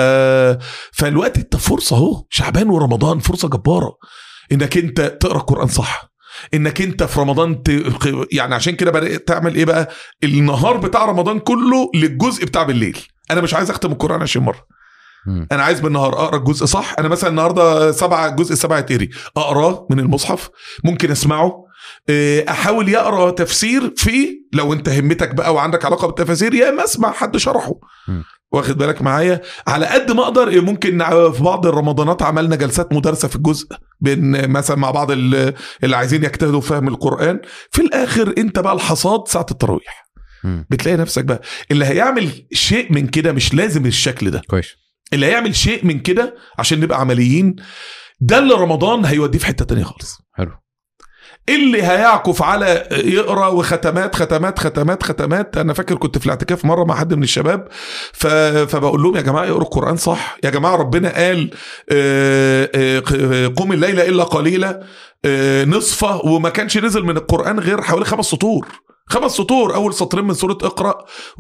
فالوقت انت فرصه اهو شعبان ورمضان فرصه جباره انك انت تقرا القران صح انك انت في رمضان ت... يعني عشان كده بدات تعمل ايه بقى النهار بتاع رمضان كله للجزء بتاع بالليل انا مش عايز اختم القران 20 مره مم. انا عايز بالنهار اقرا الجزء صح انا مثلا النهارده سبعة الجزء السبعة يتقري اقراه من المصحف ممكن اسمعه إيه، احاول يقرا تفسير فيه لو انت همتك بقى وعندك علاقه بالتفاسير يا اما اسمع حد شرحه م. واخد بالك معايا على قد ما اقدر إيه، ممكن نع- في بعض الرمضانات عملنا جلسات مدارسه في الجزء بين مثلا مع بعض ال- اللي عايزين يجتهدوا في فهم القران في الاخر انت بقى الحصاد ساعه التراويح مم. بتلاقي نفسك بقى اللي هيعمل شيء من كده مش لازم الشكل ده كويس اللي هيعمل شيء من كده عشان نبقى عمليين ده اللي رمضان هيوديه في حته تانية خالص حلو اللي هيعكف على يقرا وختمات ختمات ختمات ختمات انا فاكر كنت في الاعتكاف مره مع حد من الشباب ف... فبقول لهم يا جماعه اقروا القران صح يا جماعه ربنا قال آه، آه، قم الليل الا قليلا آه، نصفه وما كانش نزل من القران غير حوالي خمس سطور خمس سطور اول سطرين من سوره اقرا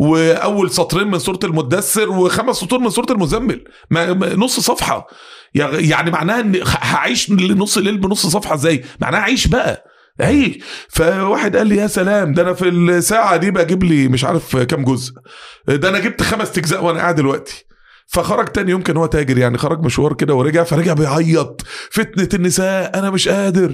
واول سطرين من سوره المدثر وخمس سطور من سوره المزمل ما ما- نص صفحه يعني معناها ان هعيش لنص الليل بنص صفحه ازاي معناها عيش بقى عيش فواحد قال لي يا سلام ده انا في الساعه دي بجيب لي مش عارف كام جزء ده انا جبت خمس اجزاء وانا قاعد دلوقتي فخرج تاني يوم كان هو تاجر يعني خرج مشوار كده ورجع فرجع بيعيط فتنة النساء انا مش قادر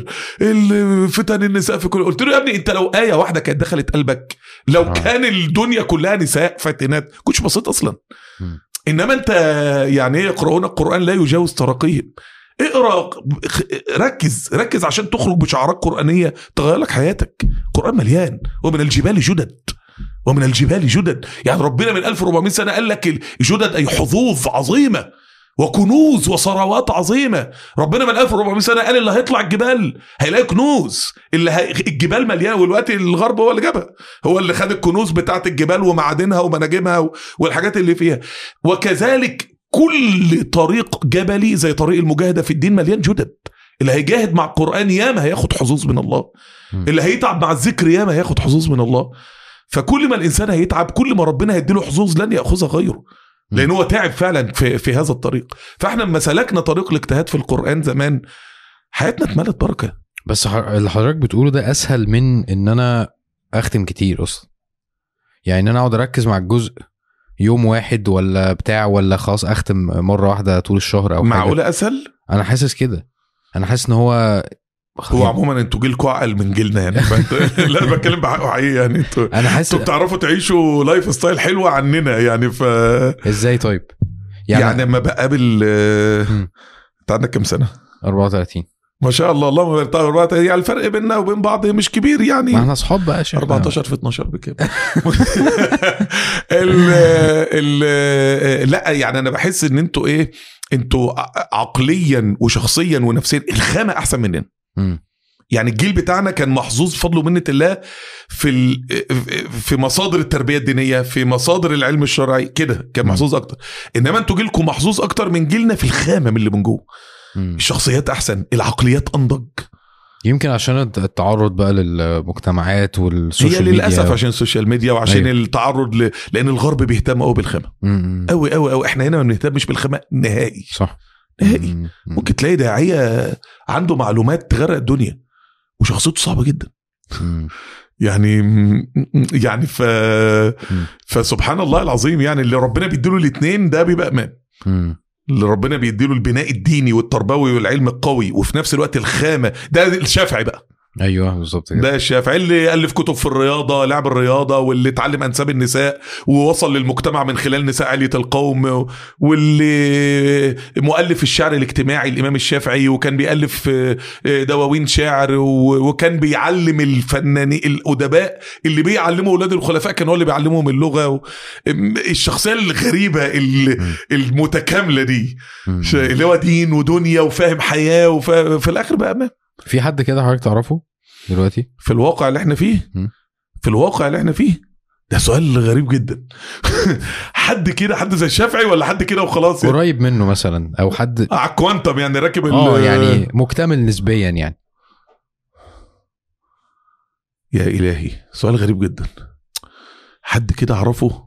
ال- فتن النساء في كل قلت له يا ابني انت لو آية واحدة كانت دخلت قلبك لو آه. كان الدنيا كلها نساء فاتنات كنتش بسيط اصلا مم. انما انت يعني ايه يقرؤون القرآن لا يجاوز تراقيهم اقرا ركز ركز عشان تخرج بشعارات قرآنية تغير لك حياتك القرآن مليان ومن الجبال جدد ومن الجبال جدد يعني ربنا من 1400 سنة قال لك الجدد أي حظوظ عظيمة وكنوز وثروات عظيمة ربنا من 1400 سنة قال اللي هيطلع الجبال هيلاقي كنوز اللي هي... الجبال مليانة والوقت الغرب هو اللي جابها هو اللي خد الكنوز بتاعت الجبال ومعادنها ومناجمها و... والحاجات اللي فيها وكذلك كل طريق جبلي زي طريق المجاهدة في الدين مليان جدد اللي هيجاهد مع القرآن ياما هياخد حظوظ من الله مم. اللي هيتعب مع الذكر ياما هياخد حظوظ من الله فكل ما الانسان هيتعب كل ما ربنا هيديله حظوظ لن ياخذها غيره لان هو تعب فعلا في, في هذا الطريق فاحنا لما سلكنا طريق الاجتهاد في القران زمان حياتنا اتملت بركه بس ح- اللي حضرتك بتقوله ده اسهل من ان انا اختم كتير اصلا يعني ان انا اقعد اركز مع الجزء يوم واحد ولا بتاع ولا خلاص اختم مره واحده طول الشهر او حاجه معقوله اسهل انا حاسس كده انا حاسس ان هو هو عموما انتوا جيلكوا اعقل من جيلنا يعني فانت لا انا بتكلم بحقه حقيقي يعني انتوا انا حاسس انتوا بتعرفوا تعيشوا لايف ستايل حلوه عننا يعني ف ازاي طيب يعني, يعني, لما بقابل آه، مم. انت عندك كام سنه؟ 34 ما شاء الله اللهم بارك طيب 14 يعني الفرق بيننا وبين بعض مش كبير يعني ما احنا اصحاب بقى يا شيخ 14 في 12 بكام ال ال لا يعني انا بحس ان انتوا ايه انتوا ع- عقليا وشخصيا ونفسيا الخامه احسن مننا مم. يعني الجيل بتاعنا كان محظوظ بفضل ومنه الله في ال... في مصادر التربيه الدينيه في مصادر العلم الشرعي كده كان مم. محظوظ اكتر انما انتوا جيلكم محظوظ اكتر من جيلنا في الخامه من اللي من جوه مم. الشخصيات احسن العقليات انضج يمكن عشان الت- التعرض بقى للمجتمعات هي والسوشيال للاسف ميديا عشان السوشيال ميديا وعشان أيوة. أيوه. التعرض ل... لان الغرب بيهتم قوي بالخامه مم. قوي قوي قوي احنا هنا ما بنهتمش بالخامه نهائي صح نهائي مم. ممكن تلاقي داعيه عنده معلومات تغرق الدنيا وشخصيته صعبه جدا مم. يعني يعني ف فسبحان الله العظيم يعني اللي ربنا بيديله الاثنين ده بيبقى امام مم. اللي ربنا بيديله البناء الديني والتربوي والعلم القوي وفي نفس الوقت الخامه ده الشافعي بقى ايوه بالظبط كده ده الشافعي اللي الف كتب في الرياضه لعب الرياضه واللي اتعلم انساب النساء ووصل للمجتمع من خلال نساء عليه القوم واللي مؤلف الشعر الاجتماعي الامام الشافعي وكان بيالف دواوين شعر و- وكان بيعلم الفنانين الادباء اللي بيعلموا اولاد الخلفاء كان هو اللي بيعلمهم اللغه و... الشخصيه الغريبه ال- المتكامله دي مم. ش- اللي هو دين ودنيا وفاهم حياه وفاهم في الاخر بقى ما في حد كده حضرتك تعرفه دلوقتي في الواقع اللي احنا فيه مم. في الواقع اللي احنا فيه ده سؤال غريب جدا حد كده حد زي الشافعي ولا حد كده وخلاص يعني قريب منه مثلا او حد على الكوانتم يعني راكب ال- اه يعني مكتمل نسبيا يعني يا الهي سؤال غريب جدا حد كده اعرفه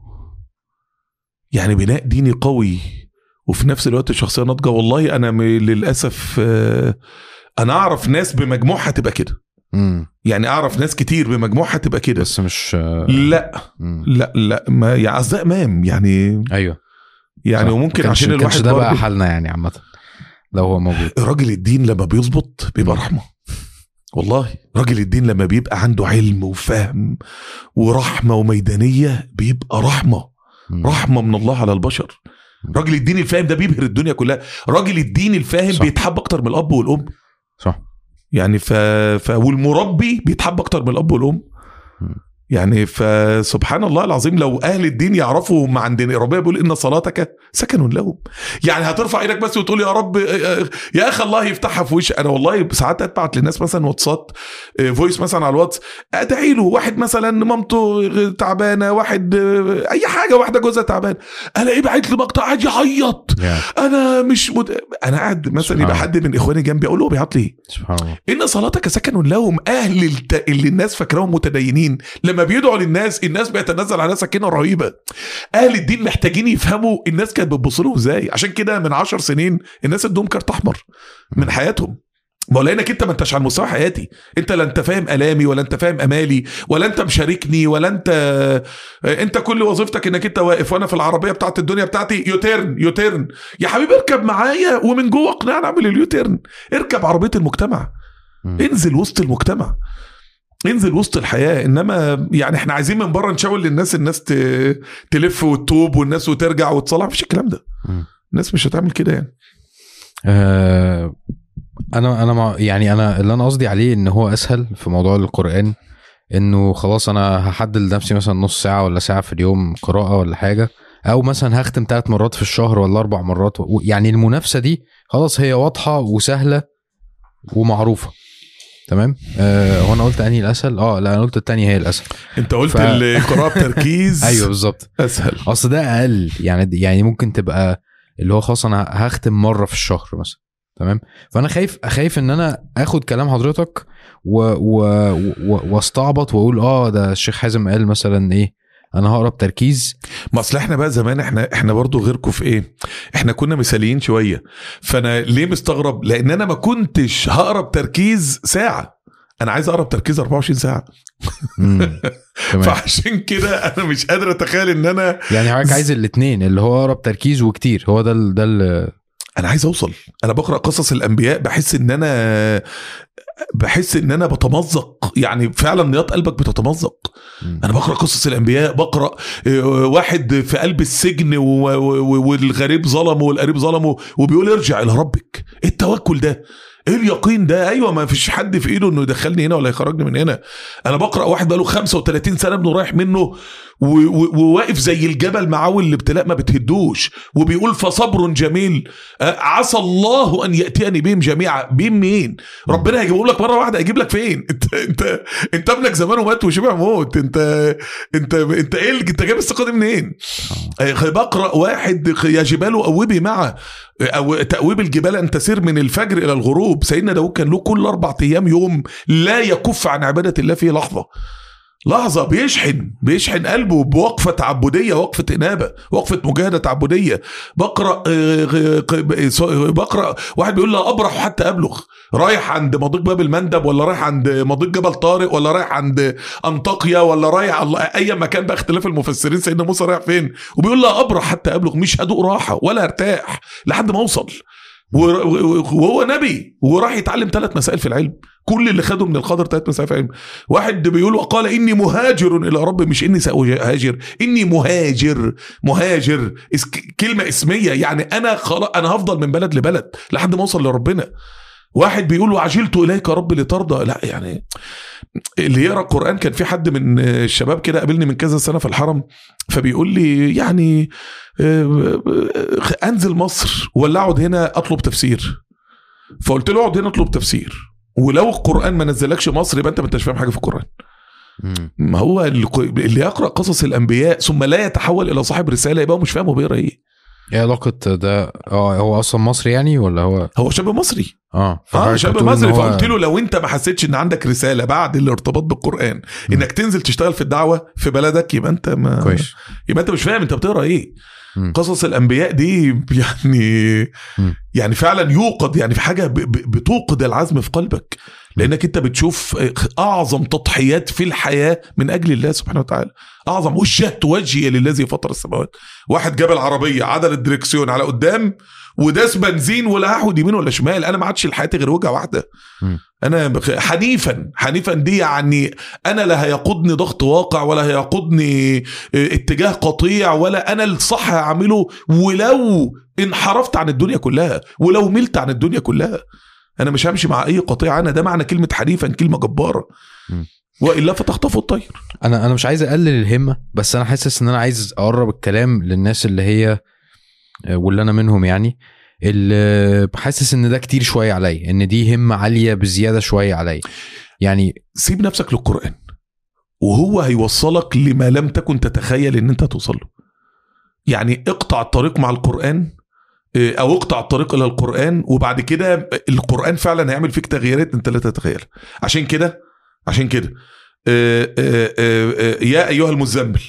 يعني بناء ديني قوي وفي نفس الوقت شخصيه ناضجه والله انا م- للاسف آه، انا اعرف ناس بمجموعها تبقى كده مم. يعني اعرف ناس كتير بمجموعها تبقى كده بس مش لا مم. لا لا ما يعني اصدقاء امام يعني ايوه يعني صح. وممكن كانش- عشان كانش الواحد ده بقى برضه حالنا يعني عامه لو هو موجود راجل الدين لما بيظبط بيبقى مم. رحمه والله راجل الدين لما بيبقى عنده علم وفهم ورحمه وميدانيه بيبقى رحمه مم. رحمه من الله على البشر راجل الدين الفاهم ده بيبهر الدنيا كلها راجل الدين الفاهم صح. بيتحب اكتر من الاب والام صح يعني ف... ف... والمربي بيتحب اكتر من الاب والام مم. يعني فسبحان الله العظيم لو اهل الدين يعرفوا ما عندنا ربنا بيقول ان صلاتك سكن لهم يعني هترفع ايدك بس وتقول يا رب يا اخي الله يفتحها في وشي انا والله ساعات ابعت للناس مثلا واتساب فويس مثلا على الواتس ادعي له واحد مثلا مامته تعبانه واحد اي حاجه واحده جوزها تعبان الاقيه باعت لي مقطع قاعد يعيط يعني انا مش مد... انا قاعد مثلا سبحان يبقى الله. حد من اخواني جنبي اقول له هو بيعيط ليه سبحان الله ان صلاتك سكن لهم اهل الت... اللي الناس فاكراهم متدينين لما بيدعوا للناس الناس بيتنزل عليها سكينه رهيبه اهل الدين محتاجين يفهموا الناس كانت بتبص لهم ازاي عشان كده من عشر سنين الناس ادوهم كارت احمر من حياتهم ما هو لانك انت ما انتش على مستوى حياتي انت لا انت فاهم الامي ولا انت فاهم امالي ولا انت مشاركني ولا انت انت كل وظيفتك انك انت واقف وانا في العربيه بتاعت الدنيا بتاعتي يوتيرن يوتيرن يا حبيبي اركب معايا ومن جوه اقنعني اعمل اليوتيرن اركب عربيه المجتمع مم. انزل وسط المجتمع انزل وسط الحياه انما يعني احنا عايزين من بره نشاور للناس الناس ت- تلف وتتوب والناس وترجع وتصلح مفيش الكلام ده مم. الناس مش هتعمل كده يعني آه، انا انا مع يعني انا اللي انا قصدي عليه ان هو اسهل في موضوع القران انه خلاص انا هحدد لنفسي مثلا نص ساعه ولا ساعه في اليوم قراءه ولا حاجه او مثلا هختم ثلاث مرات في الشهر ولا اربع مرات و- يعني المنافسه دي خلاص هي واضحه وسهله ومعروفه تمام آه هو انا قلت انهي الاسهل اه لا انا قلت التانية هي الاسهل انت قلت ف- القراءه بتركيز ايوه بالظبط اسهل اصل ده اقل يعني يعني ممكن تبقى اللي هو خلاص انا هختم مره في الشهر مثلا تمام فانا خايف خايف ان انا اخد كلام حضرتك و و و واستعبط واقول اه ده الشيخ حازم قال مثلا ايه انا هقرا بتركيز ما اصل احنا بقى زمان احنا احنا برضو غيركم في ايه احنا كنا مثاليين شويه فانا ليه مستغرب لان انا ما كنتش هقرا بتركيز ساعه انا عايز اقرا بتركيز 24 ساعه مم. تمام فعشان كده انا مش قادر اتخيل ان انا يعني حضرتك عايز الاثنين اللي هو اقرا بتركيز وكتير هو ده ال- ده ال- انا عايز اوصل انا بقرا قصص الانبياء بحس ان انا بحس ان انا بتمزق يعني فعلا نيات قلبك بتتمزق مم. انا بقرا قصص الانبياء بقرا آه، واحد في قلب السجن و- و- والغريب ظلمه والقريب ظلمه وبيقول ارجع الى ربك ايه التوكل ده ايه اليقين ده ايوه ما فيش حد في ايده انه يدخلني هنا ولا يخرجني من هنا انا بقرا واحد بقاله 35 سنه ابنه رايح منه و- و- وواقف زي الجبل معاه والابتلاء ما بتهدوش وبيقول فصبر جميل آه، عسى الله ان ياتيني بهم جميعا بهم مين ربنا هيجيبهم لك مره واحده هيجيب لك فين انت انت انت ابنك زمانه مات وشبع موت انت انت انت ايه اللي- انت جايب الثقه دي منين آه، بقرا واحد يا جبال اوبي معه او تأويب الجبال ان تسير من الفجر الى الغروب سيدنا داود كان له كل اربع ايام يوم لا يكف عن عباده الله فيه لحظه لحظة بيشحن بيشحن قلبه بوقفة تعبدية وقفة إنابة وقفة مجاهدة تعبدية بقرأ آه، غ- ق- بقرأ واحد بيقول لا أبرح حتى أبلغ رايح عند مضيق باب المندب ولا رايح عند مضيق جبل طارق ولا رايح عند أنطاكيا ولا رايح الله أي مكان بقى اختلاف المفسرين سيدنا موسى رايح فين وبيقول لا أبرح حتى أبلغ مش هدوق راحة ولا ارتاح لحد ما أوصل و- و- وهو نبي وراح يتعلم ثلاث مسائل في العلم كل اللي خده من القدر تلات مسافة علم واحد بيقول وقال اني مهاجر الى ربي مش اني ساهاجر اني مهاجر مهاجر اس- كلمه اسميه يعني انا خلاص انا هفضل من بلد لبلد لحد ما اوصل لربنا واحد بيقول وعجلت اليك يا رب لترضى لا يعني اللي يقرا القران كان في حد من الشباب كده قابلني من كذا سنه في الحرم فبيقول لي يعني آه، آه، انزل مصر ولا اقعد هنا اطلب تفسير فقلت له اقعد هنا اطلب تفسير ولو القران ما نزلكش مصر يبقى انت ما انتش فاهم حاجه في القران مم. ما هو اللي اللي يقرا قصص الانبياء ثم لا يتحول الى صاحب رساله يبقى هو مش فاهم هو بيقرا ايه ايه علاقة ده اه هو اصلا مصري يعني ولا هو هو شاب مصري اه اه فحضرتك شاب بتقول إن مصري هو- فقلت له لو انت ما حسيتش ان عندك رساله بعد الارتباط بالقران انك تنزل تشتغل في الدعوه في بلدك يبقى انت ما كويس يبقى انت مش فاهم انت بتقرا ايه مم. قصص الانبياء دي يعني مم. يعني فعلا يوقد يعني في حاجه ب- ب- بتوقد العزم في قلبك لانك انت بتشوف اعظم تضحيات في الحياه من اجل الله سبحانه وتعالى اعظم وجهت وجهي للذي فطر السماوات واحد جاب العربيه عدل الدركسيون على قدام وداس بنزين ولا هاخد يمين ولا شمال انا ما عادش لحياتي غير وجهه واحده مم. انا بخ- حنيفا حنيفا دي يعني انا لا هيقودني ضغط واقع ولا هيقودني اه، اتجاه قطيع ولا انا الصح هعمله ولو انحرفت عن الدنيا كلها ولو ملت عن الدنيا كلها انا مش همشي مع اي قطيع انا ده معنى كلمه حنيفا كلمه جباره مم. والا فتخطفه الطير انا انا مش عايز اقلل الهمه بس انا حاسس ان انا عايز اقرب الكلام للناس اللي هي واللي انا منهم يعني اللي حاسس ان ده كتير شويه عليا ان دي همه عاليه بزياده شويه عليا يعني سيب نفسك للقران وهو هيوصلك لما لم تكن تتخيل ان انت توصل له يعني اقطع الطريق مع القران اه، او اقطع الطريق الى القران وبعد كده القران فعلا هيعمل فيك تغييرات انت لا تتخيلها عشان كده عشان كده اه، اه، اه، اه، يا ايها المزمل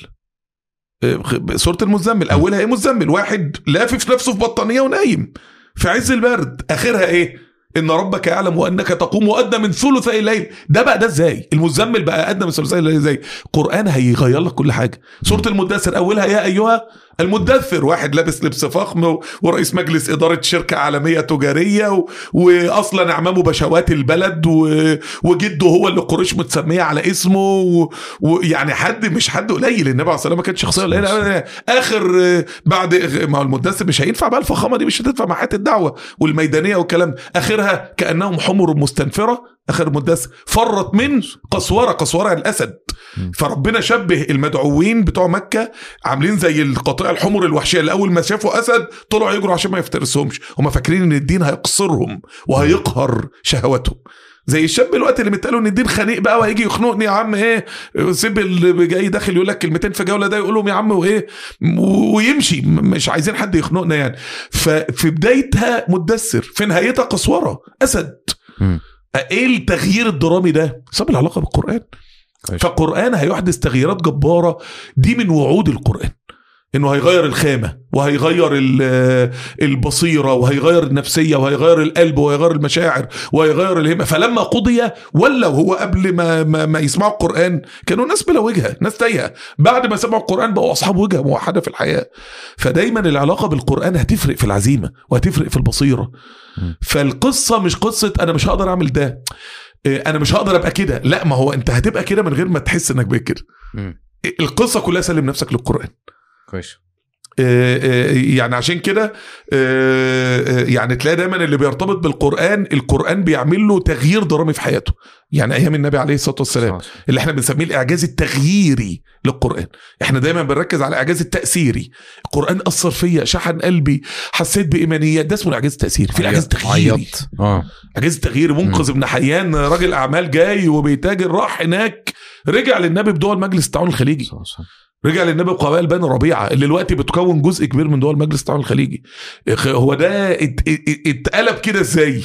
اه، سوره المزمل اولها ايه مزمل واحد لافف نفسه في بطانيه ونايم في عز البرد اخرها ايه ان ربك يعلم وانك تقوم وادنى من ثلثي الليل ده بقى ده ازاي المزمل بقى ادنى من ثلثي الليل ازاي قران هيغير لك كل حاجه سوره المدثر اولها يا ايها المدثر واحد لابس لبس فخم و- ورئيس مجلس اداره شركه عالميه تجاريه و... واصلا اعمامه بشوات البلد و... وجده هو اللي قريش متسميه على اسمه و- ويعني حد مش حد قليل النبي عليه الصلاه والسلام ما كانش شخصيه قليله أبداً. اخر آه، بعد ما هو المدثر مش هينفع بقى الفخامه دي مش هتنفع مع حياه الدعوه والميدانيه والكلام اخرها كانهم حمر مستنفره اخر المدثر فرت من قسوره قسوره الاسد م. فربنا شبه المدعوين بتوع مكه عاملين زي القطيع الحمر الوحشيه اللي اول ما شافوا اسد طلعوا يجروا عشان ما يفترسهمش هم فاكرين ان الدين هيقصرهم وهيقهر شهواتهم زي الشاب الوقت اللي متقاله ان الدين خنيق بقى وهيجي يخنقني يا عم ايه سيب اللي جاي داخل يقول لك كلمتين في جوله ده يقول لهم يا عم وايه و- ويمشي م- مش عايزين حد يخنقنا يعني ففي بدايتها مدثر في نهايتها قسوره اسد مم. ايه التغيير الدرامي ده؟ سبب العلاقه بالقران كويس. فالقران هيحدث تغييرات جباره دي من وعود القران انه هيغير الخامه وهيغير ال- البصيره وهيغير النفسيه وهيغير القلب وهيغير المشاعر وهيغير الهمه فلما قضي ولوا هو قبل ما ما, ما يسمعوا القران كانوا ناس بلا وجهه ناس تايهه بعد ما سمعوا القران بقوا اصحاب وجهه موحده في الحياه فدايما العلاقه بالقران هتفرق في العزيمه وهتفرق في البصيره م. فالقصه مش قصه انا مش هقدر اعمل ده إيه، انا مش هقدر ابقى كده لا ما هو انت هتبقى كده من غير ما تحس انك بقيت كده مم. القصه كلها سلم نفسك للقران كويس آه، آه، يعني عشان كده آه، آه، يعني تلاقي دايما اللي بيرتبط بالقران القران بيعمل له تغيير درامي في حياته يعني ايام النبي عليه الصلاه والسلام صح. اللي احنا بنسميه الاعجاز التغييري للقران احنا دايما بنركز على الاعجاز التاثيري القران اثر فيا شحن قلبي حسيت بايمانيات ده اسمه الاعجاز التاثيري في الاعجاز التغييري عيطت اه اعجاز التغيير منقذ ابن حيان راجل اعمال جاي وبيتاجر راح هناك رجع للنبي بدول مجلس التعاون الخليجي صح صح رجع للنبي بقبائل بني ربيعه اللي دلوقتي بتكون جزء كبير من دول مجلس التعاون الخليجي إخ- هو ده ات- ات- اتقلب كده ازاي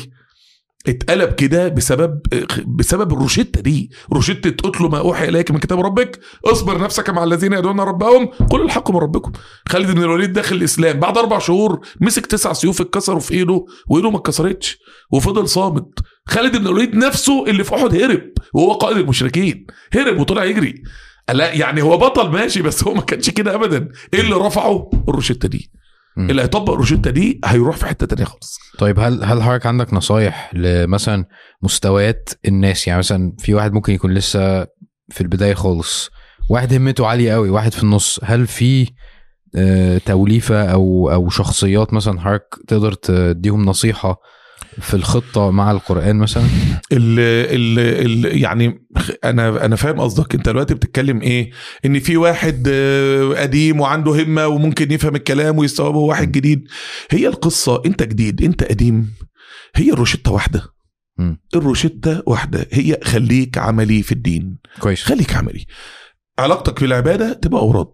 اتقلب كده بسبب بسبب الروشته دي روشته اتلو ما اوحي اليك من كتاب ربك اصبر نفسك مع الذين يدعون ربهم قل الحق من ربكم خالد بن الوليد داخل الاسلام بعد اربع شهور مسك تسع سيوف اتكسروا في ايده وايده ما اتكسرتش وفضل صامت خالد بن الوليد نفسه اللي في احد هرب وهو قائد المشركين هرب وطلع يجري لا يعني هو بطل ماشي بس هو ما كانش كده ابدا ايه اللي رفعه الروشته دي مم. اللي هيطبق الروشته دي هيروح في حته تانية خالص طيب هل هل حضرتك عندك نصايح لمثلا مستويات الناس يعني مثلا في واحد ممكن يكون لسه في البدايه خالص واحد همته عاليه قوي واحد في النص هل في آه، توليفه او او شخصيات مثلا حضرتك تقدر تديهم نصيحه في الخطه مع القران مثلا ال ال ال يعني انا انا فاهم قصدك انت دلوقتي بتتكلم ايه ان في واحد آه، قديم وعنده همه وممكن يفهم الكلام ويستوعبه واحد جديد هي القصه انت جديد انت قديم هي الروشته واحده مم. الروشته واحده هي خليك عملي في الدين كويس خليك عملي علاقتك بالعباده تبقى اوراد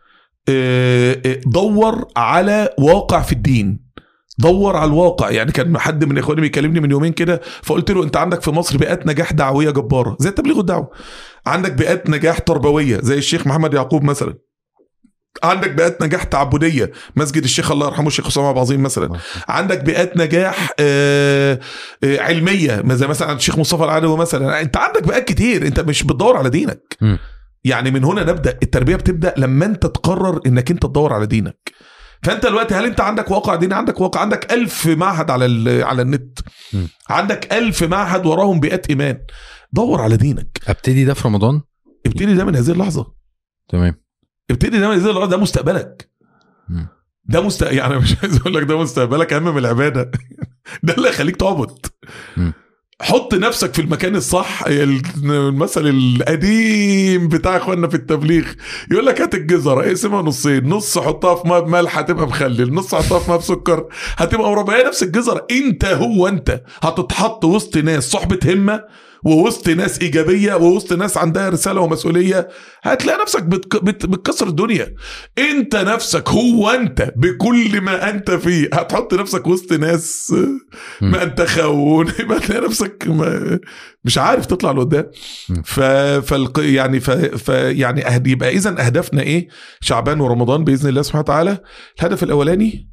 آه، آه، دور على واقع في الدين دور على الواقع يعني كان حد من اخواني بيكلمني من يومين كده فقلت له انت عندك في مصر بيئات نجاح دعويه جباره زي التبليغ والدعوه عندك بيئات نجاح تربويه زي الشيخ محمد يعقوب مثلا عندك بيئات نجاح تعبديه مسجد الشيخ الله يرحمه الشيخ اسامه عبد العظيم مثلا عندك بيئات نجاح آه، آه، علميه زي مثلا عند الشيخ مصطفى العدوي مثلا انت عندك بيئات كتير انت مش بتدور على دينك مم. يعني من هنا نبدا التربيه بتبدا لما انت تقرر انك انت تدور على دينك فانت دلوقتي هل انت عندك واقع ديني عندك واقع عندك ألف معهد على ال- على النت مم. عندك ألف معهد وراهم بيئات ايمان دور على دينك ابتدي ده في رمضان ابتدي ده من هذه اللحظه تمام ابتدي ده من هذه اللحظه ده مستقبلك مم. ده مست يعني مش عايز اقول لك ده مستقبلك اهم من العباده ده اللي هيخليك تعبد مم. حط نفسك في المكان الصح المثل القديم بتاع اخواننا في التبليغ يقول لك هات الجزره اقسمها نصين نص حطها في ماء بملح هتبقى مخلل نص حطها في ماء بسكر هتبقى مربى هي نفس الجزره انت هو انت هتتحط وسط ناس صحبه همه ووسط ناس ايجابيه ووسط ناس عندها رساله ومسؤوليه هتلاقي نفسك بتك... بت... بتكسر الدنيا انت نفسك هو انت بكل ما انت فيه هتحط نفسك وسط ناس مم. ما انت خون يبقى تلاقي نفسك ما مش عارف تطلع لقدام مم. ف فالق... يعني ف... ف يعني أهد... يبقى اذا اهدافنا ايه شعبان ورمضان باذن الله سبحانه وتعالى الهدف الاولاني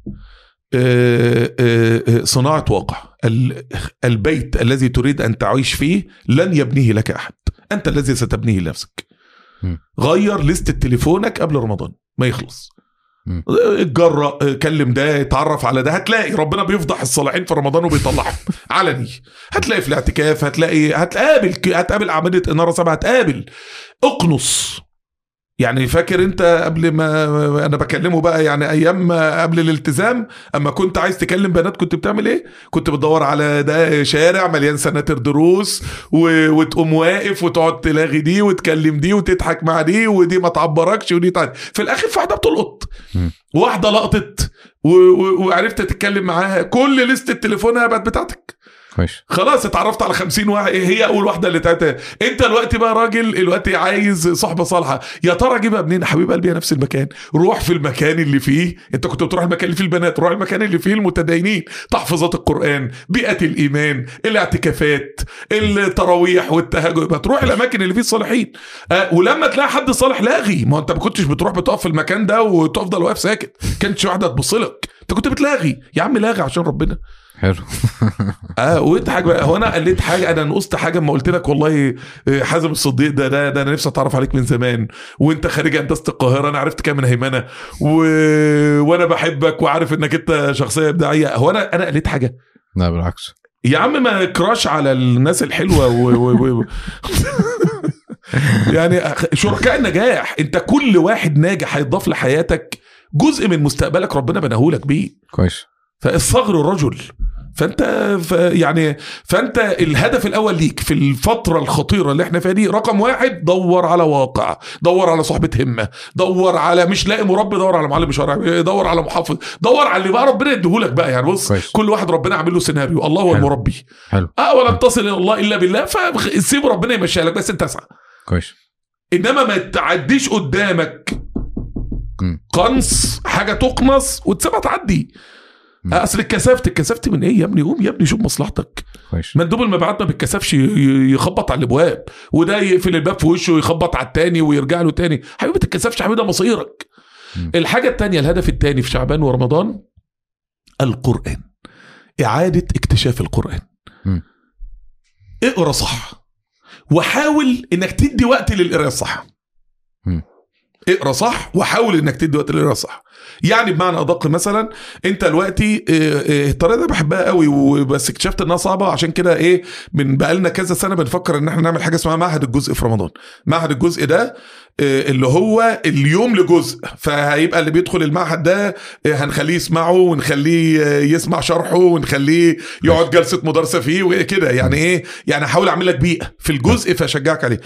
آه، آه، آه، صناعه واقع ال- البيت الذي تريد ان تعيش فيه لن يبنيه لك احد انت الذي ستبنيه لنفسك مم. غير لستة تليفونك قبل رمضان ما يخلص مم. اتجرأ كلم ده اتعرف على ده هتلاقي ربنا بيفضح الصالحين في رمضان وبيطلعهم علني هتلاقي في الاعتكاف هتلاقي هتقابل هتقابل عمليه اناره سبعه هتقابل اقنص يعني فاكر انت قبل ما انا بكلمه بقى يعني ايام ما قبل الالتزام اما كنت عايز تكلم بنات كنت بتعمل ايه كنت بتدور على ده شارع مليان سناتر دروس و... وتقوم واقف وتقعد تلاغي دي وتكلم دي وتضحك مع دي ودي ما تعبركش ودي تعب. في الاخر في واحده بتلقط مم. واحده لقطت و... و... وعرفت تتكلم معاها كل لستة تليفونها بقت بتاعتك كويس خلاص اتعرفت على 50 واحد هي اول واحده اللي تعتها انت دلوقتي بقى راجل دلوقتي عايز صحبه صالحه يا ترى اجيبها منين يا حبيب قلبي هي نفس المكان روح في المكان اللي فيه انت كنت بتروح المكان اللي فيه البنات روح المكان اللي فيه المتدينين تحفظات القران بيئه الايمان الاعتكافات التراويح والتهجد تروح الاماكن اللي فيه الصالحين آه ولما تلاقي حد صالح لاغي ما انت ما كنتش بتروح بتقف في المكان ده وتفضل واقف ساكت كانتش واحده تبص لك انت كنت بتلاغي يا عم لاغي عشان ربنا حلو اه واضحك بقى هو انا قلت حاجه انا نقصت حاجه اما قلت لك والله آه، حازم الصديق ده ده, ده انا نفسي اتعرف عليك من زمان وانت خارج هندسه القاهره انا عرفت كام من هيمنه و... وانا بحبك وعارف انك انت شخصيه ابداعيه هو انا انا قلت حاجه لا بالعكس يا عم ما كراش على الناس الحلوه و... و... و... يعني أخ- شركاء النجاح انت كل واحد ناجح هيضاف لحياتك جزء من مستقبلك ربنا بناهولك بيه كويس فالصغر الرجل فانت ف يعني فانت الهدف الاول ليك في الفتره الخطيره اللي احنا فيها دي رقم واحد دور على واقع دور على صحبه همه دور على مش لاقي مربي دور على معلم شرعي دور على محافظ دور على اللي بقى ربنا يديهولك بقى يعني بص كويس. كل واحد ربنا عامل له سيناريو الله هو حلو. المربي حلو اه ولن تصل الى الله الا بالله فسيب ربنا يمشيها لك بس انت اسعى كويس انما ما تعديش قدامك مم. قنص حاجه تقنص وتسيبها تعدي مم. اصل اتكسفت اتكسفت من ايه يا ابني قوم يا ابني شوف مصلحتك كويس مندوب المبيعات ما بيتكسفش ي- ي- يخبط على الابواب وده يقفل الباب في وشه ويخبط على التاني ويرجع له تاني حبيبي ما تتكسفش يا حبيبي ده مصيرك مم. الحاجه التانيه الهدف التاني في شعبان ورمضان القران اعاده اكتشاف القران مم. اقرا صح وحاول انك تدي وقت للقراءه الصح مم. اقرا صح وحاول انك تدي وقت للقراءه صح يعني بمعنى ادق مثلا انت دلوقتي آه، آه، الطريقه دي بحبها قوي وبس اكتشفت انها صعبه عشان كده ايه من بقالنا كذا سنه بنفكر ان احنا نعمل حاجه اسمها معهد الجزء في رمضان معهد الجزء ده آه، اللي هو اليوم لجزء فهيبقى اللي بيدخل المعهد ده آه، هنخليه يسمعه ونخليه آه، يسمع شرحه ونخليه يقعد جلسه مدرسه فيه وكده يعني ايه يعني احاول اعمل لك بيئه في الجزء فاشجعك عليه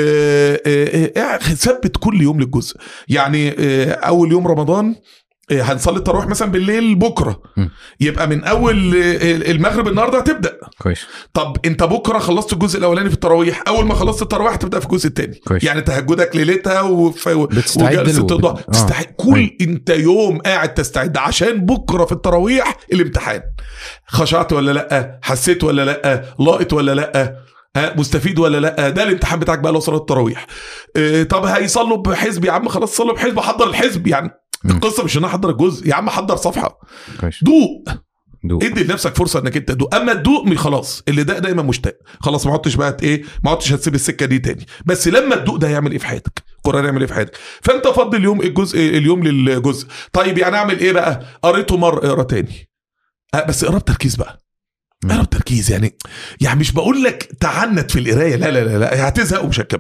آه، آه، آه، ثبت كل يوم للجزء يعني آه، اول يوم رمضان آه، هنصلي التراويح مثلا بالليل بكره م. يبقى من اول آه، المغرب النهارده هتبدا كويس طب انت بكره خلصت الجزء الاولاني في التراويح اول ما خلصت التراويح هتبدا في الجزء الثاني كويس. يعني تهجدك ليلتها وف... بتستعد وجلسه له. الضحى بت- آه. تستعد كل أيوة. انت يوم قاعد تستعد عشان بكره في التراويح الامتحان خشعت ولا لا حسيت ولا لا لاقط ولا لا ها مستفيد ولا لا ده الامتحان بتاعك بقى لو صلاه التراويح اه طب هيصلوا بحزب يا عم خلاص صلوا بحزب حضر الحزب يعني مم. القصه مش ان انا احضر الجزء يا عم حضر صفحه كويس دوق دوق ادي لنفسك فرصه انك انت تدوق اما تدوق من خلاص اللي ده دايما مشتاق خلاص ما عدتش بقى ايه ما عدتش هتسيب السكه دي تاني بس لما تدوق ده هيعمل ايه في حياتك القران يعمل ايه في حياتك فانت فضل اليوم الجزء اليوم للجزء طيب يعني اعمل ايه بقى قريته مره اقرا تاني أه بس اقرا بتركيز بقى مم. اقرا بتركيز يعني يعني مش بقول لك تعنت في القرايه لا لا لا, لا هتزهق ومش هتكمل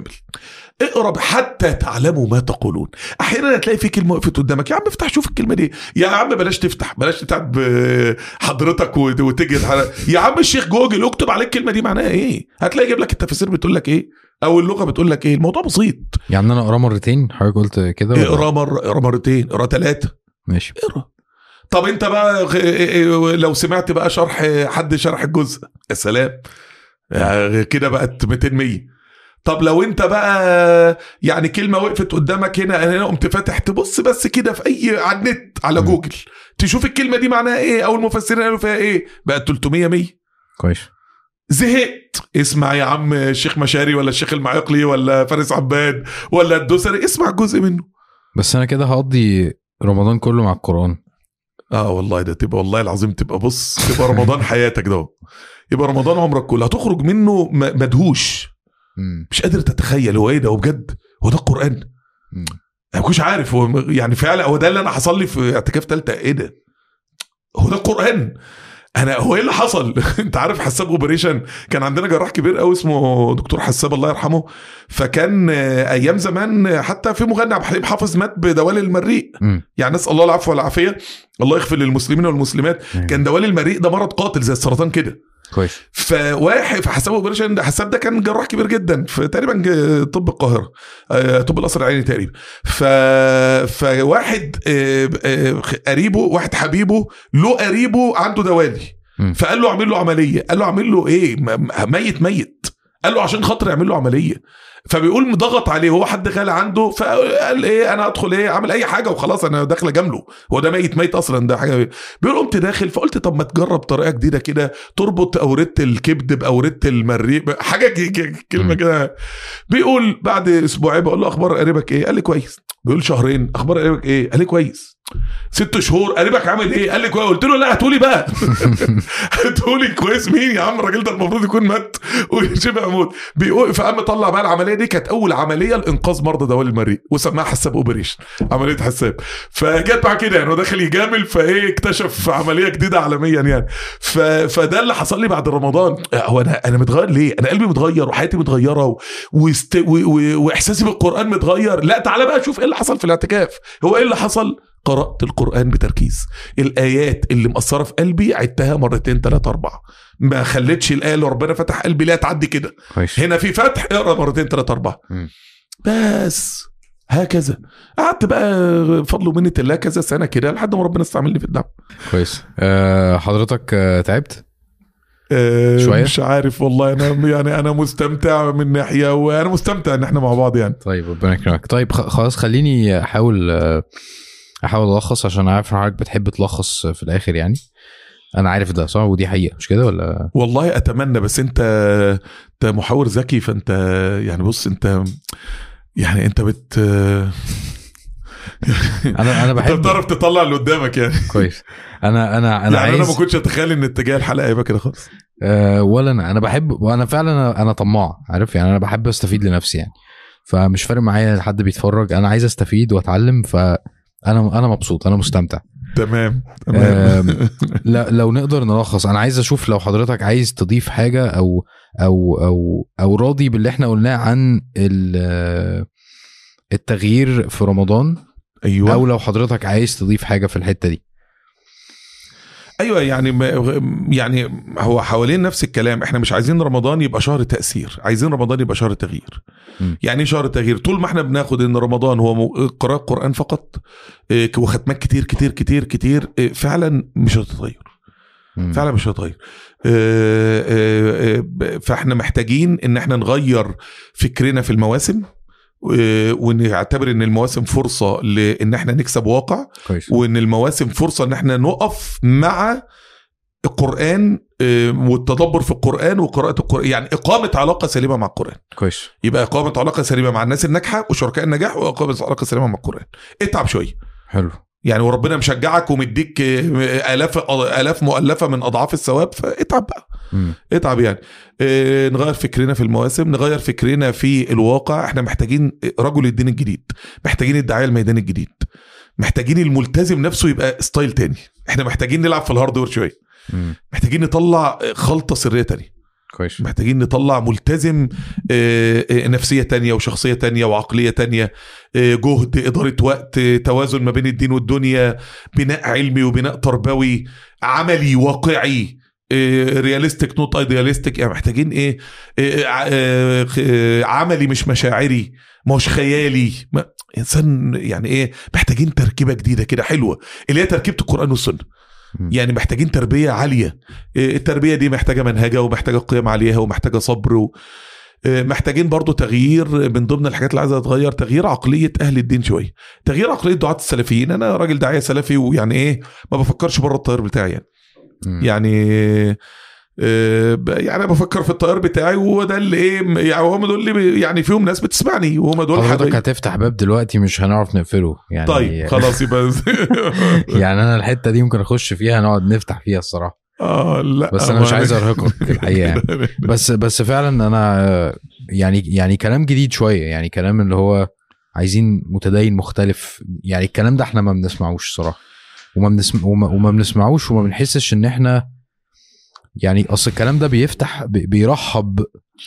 اقرا حتى تعلموا ما تقولون احيانا هتلاقي في كلمه وقفت قدامك يا عم افتح شوف الكلمه دي يا عم بلاش تفتح بلاش تتعب آه، حضرتك وت- وتجي تح- يا عم الشيخ جوجل اكتب عليك الكلمه دي معناها ايه هتلاقي يجيب لك التفاسير بتقول لك ايه او اللغه بتقول لك ايه الموضوع بسيط يعني انا اقرا مرتين حضرتك قلت كده ولا؟ اقرا مره اقرا مرتين اقرا ثلاثه ماشي اقرا طب انت بقى غ- لو سمعت بقى شرح حد شرح الجزء يا سلام يعني كده بقت 200 100 طب لو انت بقى يعني كلمه وقفت قدامك هنا هنا قمت فاتح تبص بس كده في اي على النت على مم. جوجل تشوف الكلمه دي معناها ايه او المفسرين قالوا فيها ايه بقت 300 100 كويس زهقت اسمع يا عم الشيخ مشاري ولا الشيخ المعيقلي ولا فارس عباد ولا الدوسري اسمع جزء منه بس انا كده هقضي رمضان كله مع القران اه والله ده تبقى والله العظيم تبقى بص تبقى رمضان حياتك ده يبقى رمضان عمرك كله هتخرج منه م- مدهوش مم. مش قادر تتخيل هو ايه ده هو بجد هو ده القران مم. انا ما كنتش عارف هو م- يعني فعلا هو ده اللي انا حصل لي في اعتكاف ثالثه ايه ده هو ده القران انا هو ايه اللي حصل انت عارف حساب اوبريشن كان عندنا جراح كبير قوي اسمه دكتور حساب الله يرحمه فكان آه، ايام زمان آه، حتى في مغني عبد الحليم حافظ مات بدوال المريء مم. يعني نسال الله العفو والعافيه الله يغفر للمسلمين والمسلمات كان دوال المريء ده مرض قاتل زي السرطان كده كويس فواحد في حساب اوبريشن ده حساب ده كان جراح كبير جدا في تقريبا ج- طب القاهره آه، طب القصر العيني تقريبا ف فواحد آه، آه، قريبه واحد حبيبه له قريبه عنده دوالي مم. فقال له اعمل له عمليه قال له اعمل له ايه م- م- ميت ميت قال له عشان خاطر يعمل له عمليه فبيقول مضغط عليه هو حد غالي عنده فقال ايه انا ادخل ايه اعمل اي حاجه وخلاص انا داخل اجامله هو ده ميت ميت اصلا ده حاجه بيقول قمت داخل فقلت طب ما تجرب طريقه جديده كده تربط اورده الكبد باورده المريء ب- حاجه ج- ج- كلمه مم. كده بيقول بعد اسبوعين بقول له اخبار قريبك ايه قال لي كويس بيقول شهرين اخبار قريبك ايه قال لي كويس ست شهور قريبك عامل ايه قال لي كويس قلت له لا هتقولي بقى هتقولي كويس مين يا عم الراجل ده المفروض يكون مات وشبه موت بيقول فقام طلع بقى العمليه دي كانت اول عمليه لانقاذ مرضى دوال المريء وسماها حساب اوبريشن عمليه حساب فجت مع كده يعني هو داخل يجامل فايه اكتشف عمليه جديده عالميا يعني ف... فده اللي حصل لي بعد رمضان هو انا انا متغير ليه؟ انا قلبي متغير وحياتي متغيره و... وست... و... و... واحساسي بالقران متغير لا تعالى بقى شوف ايه اللي حصل في الاعتكاف هو ايه اللي حصل؟ قرات القران بتركيز الايات اللي مأثره في قلبي عدتها مرتين ثلاثه اربعه ما خليتش الايه اللي ربنا فتح قلبي لا تعدي كده كويس هنا في فتح اقرا مرتين ثلاثه اربعه مم. بس هكذا قعدت بقى فضل ومنة الله كذا سنه كده لحد ما ربنا استعملني في الدعوه كويس أه حضرتك آه، تعبت آه، شوية؟ مش عارف والله انا يعني انا مستمتع من ناحيه وانا مستمتع ان احنا مع بعض يعني طيب ربنا يكرمك طيب خ- خلاص خليني احاول آه، احاول الخص عشان عارف إن حضرتك بتحب تلخص في الاخر يعني انا عارف ده صح ودي حقيقه مش كده ولا والله اتمنى بس انت انت محاور ذكي فانت يعني بص انت يعني انت بت انا انا انت بحب بتعرف تطلع اللي قدامك يعني كويس انا انا انا يعني انا عايز ما كنتش اتخيل ان اتجاه الحلقه يبقى كده خالص أه ولا انا انا بحب وانا فعلا انا, أنا طماع عارف يعني انا بحب استفيد لنفسي يعني فمش فارق معايا حد بيتفرج انا عايز استفيد واتعلم ف انا انا مبسوط انا مستمتع تمام آم، تمام لا لو نقدر نلخص انا عايز اشوف لو حضرتك عايز تضيف حاجه او او او او راضي باللي احنا قلناه عن ال- التغيير في رمضان ايوه او لو حضرتك عايز تضيف حاجه في الحته دي ايوه يعني ما يعني هو حوالين نفس الكلام احنا مش عايزين رمضان يبقى شهر تاثير عايزين رمضان يبقى شهر تغيير مم. يعني ايه شهر تغيير طول ما احنا بناخد ان رمضان هو مو- قراءه قران فقط إيه، وختمات كتير كتير كتير كتير إيه، فعلا مش هتتغير مم. فعلا مش هتغير آه، آه، آه، ب- فاحنا محتاجين ان احنا نغير فكرنا في المواسم آه، ونعتبر ان المواسم فرصه لان احنا نكسب واقع كويس وان المواسم فرصه ان احنا نقف مع القران آه، والتدبر في القران وقراءه القران يعني اقامه علاقه سليمه مع القران كويس يبقى اقامه علاقه سليمه مع الناس الناجحه وشركاء النجاح واقامه علاقه سليمه مع القران اتعب شويه حلو يعني وربنا مشجعك ومديك آه، الاف الاف مؤلفه من اضعاف الثواب فاتعب بقى مم. اتعب يعني آه، نغير فكرنا في المواسم نغير فكرنا في الواقع احنا محتاجين رجل الدين الجديد محتاجين الداعيه الميدان الجديد محتاجين الملتزم نفسه يبقى ستايل تاني احنا محتاجين نلعب في الهاردوير شويه مم. محتاجين نطلع خلطه سريه تانية كويس محتاجين نطلع ملتزم آه، آه، نفسية تانية وشخصية تانية وعقلية تانية آه، جهد إدارة وقت آه، توازن ما بين الدين والدنيا بناء علمي وبناء تربوي عملي واقعي رياليستيك نوت ايدياليستيك يعني محتاجين ايه آه، آه، آه، عملي مش مشاعري مش خيالي ما انسان يعني ايه محتاجين تركيبه جديده كده حلوه اللي هي تركيبه القران والسنه مم. يعني محتاجين تربيه عاليه إيه، التربيه دي محتاجه منهجه ومحتاجه قيم عليها ومحتاجه صبر و... إيه، محتاجين برضو تغيير من ضمن الحاجات اللي عايزه تتغير تغيير عقليه اهل الدين شويه تغيير عقليه دعاه السلفيين انا راجل داعيه سلفي ويعني ايه ما بفكرش بره التيار بتاعي يعني مم. يعني آه، ب- يعني انا بفكر في التيار بتاعي وهو ده اللي ايه يعني هم دول اللي بي- يعني فيهم ناس بتسمعني وهم دول حضرتك حبايبي. هتفتح باب دلوقتي مش هنعرف نقفله يعني طيب خلاص يبقى يعني انا الحته دي ممكن اخش فيها نقعد نفتح فيها الصراحه اه لا بس انا مش عايز ارهقك في الحقيقه يعني. بس بس فعلا انا آه، يعني يعني كلام جديد شويه يعني كلام اللي هو عايزين متدين مختلف يعني الكلام ده احنا ما بنسمعوش صراحه وما بنسم وما, وما بنسمعوش وما بنحسش ان احنا يعني اصل الكلام ده بيفتح بي- بيرحب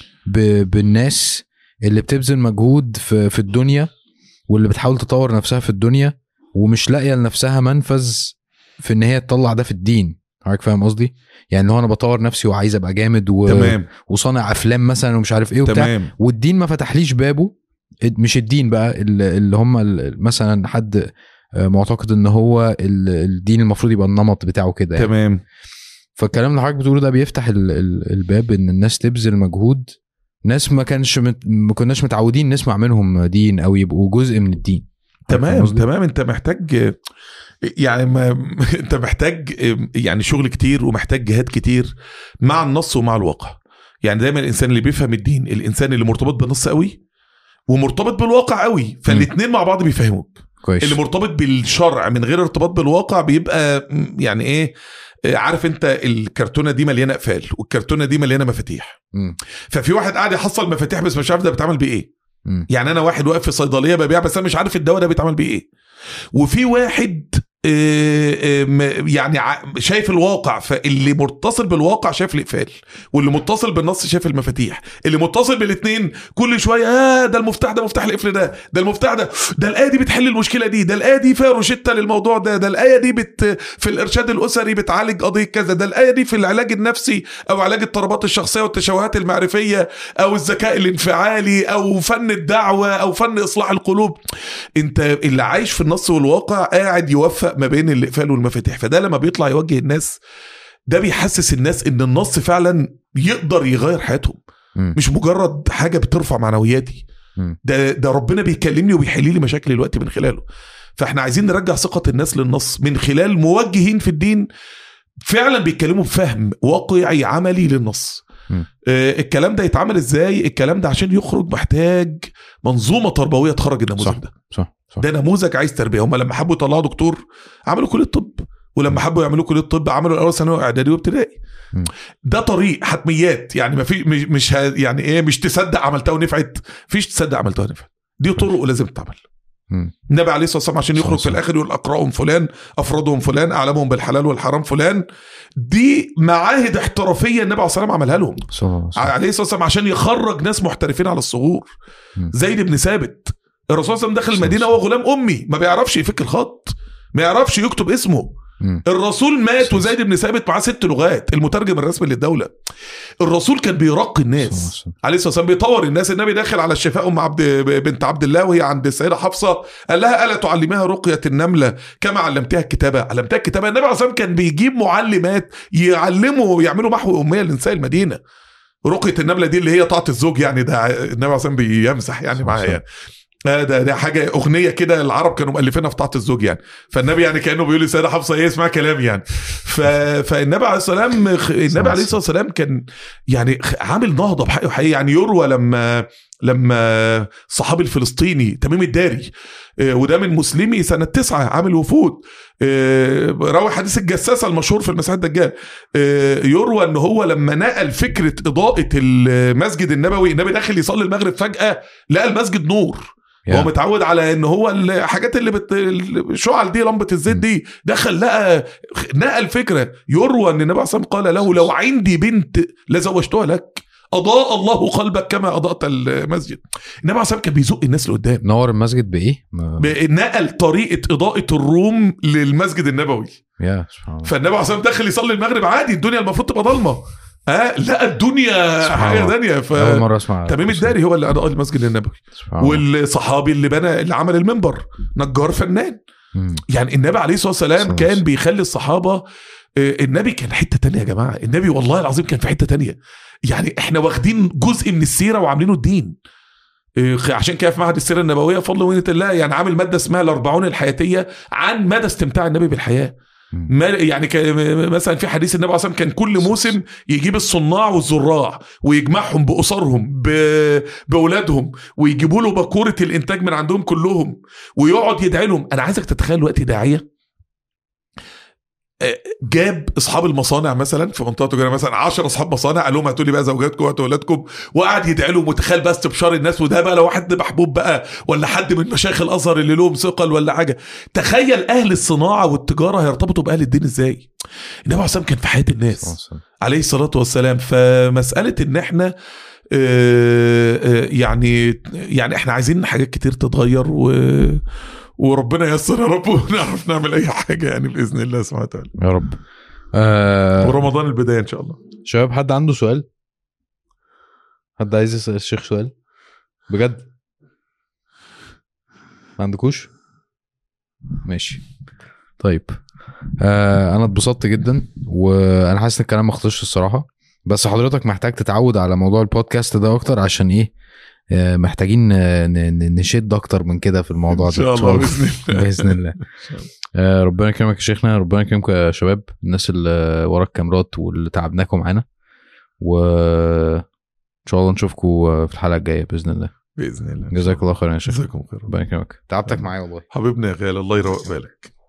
ب- بالناس اللي بتبذل مجهود في في الدنيا واللي بتحاول تطور نفسها في الدنيا ومش لاقيه لنفسها منفذ في ان هي تطلع ده في الدين حضرتك فاهم قصدي؟ يعني اللي هو انا بطور نفسي وعايز ابقى جامد و... تمام وصانع افلام مثلا ومش عارف ايه وبتاع تمام والدين ما فتحليش بابه مش الدين بقى اللي اللي هم ال- مثلا حد آه، معتقد ان هو ال- الدين المفروض يبقى النمط بتاعه كده يعني. تمام فالكلام اللي حضرتك بتقوله ده بيفتح ال- ال- الباب ان الناس تبذل مجهود ناس ما كانش مت... ما كناش متعودين نسمع منهم دين او يبقوا جزء من الدين فاهم تمام قصدي؟ تمام انت محتاج يعني ما انت محتاج يعني شغل كتير ومحتاج جهاد كتير مع النص ومع الواقع يعني دايما الانسان اللي بيفهم الدين الانسان اللي مرتبط بالنص قوي ومرتبط بالواقع قوي فالاثنين مع بعض بيفهموك كويس اللي مرتبط بالشرع من غير ارتباط بالواقع بيبقى م- يعني ايه آه، عارف انت الكرتونه دي مليانه اقفال والكرتونه دي مليانه مفاتيح مم. ففي واحد قاعد يحصل مفاتيح بس مش عارف ده بيتعمل بايه مم. يعني انا واحد واقف في صيدليه ببيع بس انا مش عارف الدواء ده بيتعمل بيه ايه وفي واحد آه، آه، م- يعني ع- شايف الواقع فاللي متصل بالواقع شايف الاقفال واللي متصل بالنص شايف المفاتيح اللي متصل بالاثنين كل شويه اه ده المفتاح ده مفتاح القفل ده ده المفتاح ده ده الايه دي بتحل المشكله دي ده الايه دي فيها روشته للموضوع ده ده الايه دي بت في الارشاد الاسري بتعالج قضيه كذا ده الايه دي في العلاج النفسي او علاج اضطرابات الشخصيه والتشوهات المعرفيه او الذكاء الانفعالي او فن الدعوه او فن اصلاح القلوب انت اللي عايش في النص والواقع قاعد يوفق ما بين الاقفال والمفاتيح فده لما بيطلع يوجه الناس ده بيحسس الناس ان النص فعلا يقدر يغير حياتهم مم. مش مجرد حاجه بترفع معنوياتي مم. ده ده ربنا بيكلمني وبيحل لي مشاكل الوقت من خلاله فاحنا عايزين نرجع ثقه الناس للنص من خلال موجهين في الدين فعلا بيتكلموا بفهم واقعي عملي للنص مم. آه الكلام ده يتعمل ازاي الكلام ده عشان يخرج محتاج منظومه تربويه تخرج النموذج صح. ده صح صح ده نموذج عايز تربيه هم لما حبوا يطلعوا دكتور عملوا كليه الطب ولما حبوا يعملوا كليه الطب عملوا الاول ثانوي واعدادي وابتدائي مم. ده طريق حتميات يعني ما في مش, مش ه- يعني ايه مش تصدق عملتها ونفعت فيش تصدق عملتها ونفعت دي طرق ولازم تتعمل مم. النبي عليه الصلاه والسلام عشان صلى الله يخرج في عليه الاخر يقول اقراهم فلان افرادهم فلان اعلمهم بالحلال والحرام فلان دي معاهد احترافيه النبي عليه الصلاه والسلام عملها لهم صلى الله عليه وسلم. عليه الصلاه والسلام عشان يخرج ناس محترفين على الصغور مم. زيد بن ثابت الرسول صلى الله عليه وسلم دخل صلى المدينه الله وهو غلام امي ما بيعرفش يفك الخط ما يعرفش يكتب اسمه مم. الرسول مات صلى وزيد بن ثابت معاه ست لغات المترجم الرسمي للدوله الرسول كان بيرقي صلى الله عليه الناس وسلم. عليه الصلاه والسلام بيطور الناس النبي داخل على الشفاء ام عبد بنت عبد الله وهي عند السيده حفصه قال لها الا تعلميها رقيه النمله كما علمتها الكتابه علمتها الكتابه النبي عليه الصلاه والسلام كان بيجيب معلمات يعلموا يعملوا محو اميه لنساء المدينه رقيه النمله دي اللي هي طاعه الزوج يعني ده النبي عليه الصلاه والسلام بيمزح يعني معاها يعني آه ده ده حاجه اغنيه كده العرب كانوا مؤلفينها في طاعه الزوج يعني فالنبي يعني كانه بيقول للسيده حفصه ايه اسمع كلام يعني ف... فالنبي عليه الصلاه والسلام خ- النبي عليه الصلاه والسلام كان يعني خ- عامل نهضه بحقه حقيقي يعني يروى لما لما الصحابي الفلسطيني تميم الداري آه، وده من مسلمي سنه تسعة عامل وفود آه، روى حديث الجساسه المشهور في المسيح الدجال آه، يروى ان هو لما نقل فكره اضاءه المسجد النبوي النبي داخل يصلي المغرب فجاه لقى المسجد نور يا. هو متعود على ان هو الحاجات اللي بت... الشعل دي لمبه الزيت دي دخل لقى نقل فكره يروى ان النبي عليه الصلاه والسلام قال له لو عندي بنت لزوجتها لك اضاء الله قلبك كما اضاءت المسجد النبي عليه الصلاه والسلام كان بيزق الناس لقدام نور المسجد بايه؟ ما... ب- نقل طريقه اضاءه الروم للمسجد النبوي يا سبحان الله فالنبي عليه الصلاه والسلام داخل يصلي المغرب عادي الدنيا المفروض تبقى ضلمه اه لا الدنيا سبحان حاجه الله. ثانيه ف اول مره اسمع تميم الداري هو اللي اضاء المسجد النبوي سبحان الله. والصحابي اللي بنى اللي عمل المنبر نجار فنان مم. يعني النبي عليه الصلاه صلى والسلام الله كان عليه وسلم. بيخلي الصحابه آه، النبي كان حته تانية يا جماعه النبي والله العظيم كان في حته تانية يعني احنا واخدين جزء من السيره وعاملينه الدين آه، عشان كده في معهد السيره النبويه فضل ومنه الله يعني عامل ماده اسمها الاربعون الحياتيه عن مدى استمتاع النبي بالحياه مم. ما يعني ك- مثلا في حديث النبي عليه الصلاه والسلام كان كل موسم يجيب الصناع والزراع ويجمعهم باسرهم ب- باولادهم ويجيبوا له باكوره الانتاج من عندهم كلهم ويقعد يدعي لهم انا عايزك تتخيل دلوقتي داعيه آه، جاب اصحاب المصانع مثلا في منطقه تجاريه مثلا 10 اصحاب مصانع قال لهم هاتوا لي بقى زوجاتكم وهاتوا اولادكم وقعد يدعي لهم وتخيل بقى استبشار الناس وده بقى لو واحد محبوب بقى ولا حد من مشايخ الازهر اللي لهم ثقل ولا حاجه تخيل اهل الصناعه والتجاره هيرتبطوا باهل الدين ازاي النبي عليه الصلاه والسلام كان في حياه صلى الله عليه الناس وسلم. عليه الصلاه والسلام فمساله ان احنا آه، آه، يعني يعني احنا عايزين حاجات كتير تتغير و وربنا ييسر يا رب ونعرف نعمل اي حاجه يعني باذن الله سبحانه وتعالى يا رب آه ورمضان البدايه ان شاء الله شباب حد عنده سؤال حد عايز يسال الشيخ سؤال بجد ما عندكوش ماشي طيب آه انا اتبسطت جدا وانا حاسس ان الكلام ما خلصش الصراحه بس حضرتك محتاج تتعود على موضوع البودكاست ده اكتر عشان ايه آه محتاجين آه، ن- ن- نشد اكتر من كده في الموضوع ان ده شاء الله باذن الله باذن الله آه، ربنا يكرمك يا شيخنا ربنا يكرمكم يا شباب الناس اللي ورا الكاميرات واللي تعبناكم معانا و ان شاء الله نشوفكم في الحلقه الجايه باذن الله باذن الله جزاك الله خيرا يا شيخ جزاكم خير ربنا يكرمك تعبتك معايا والله حبيبنا يا غالي الله يروق بالك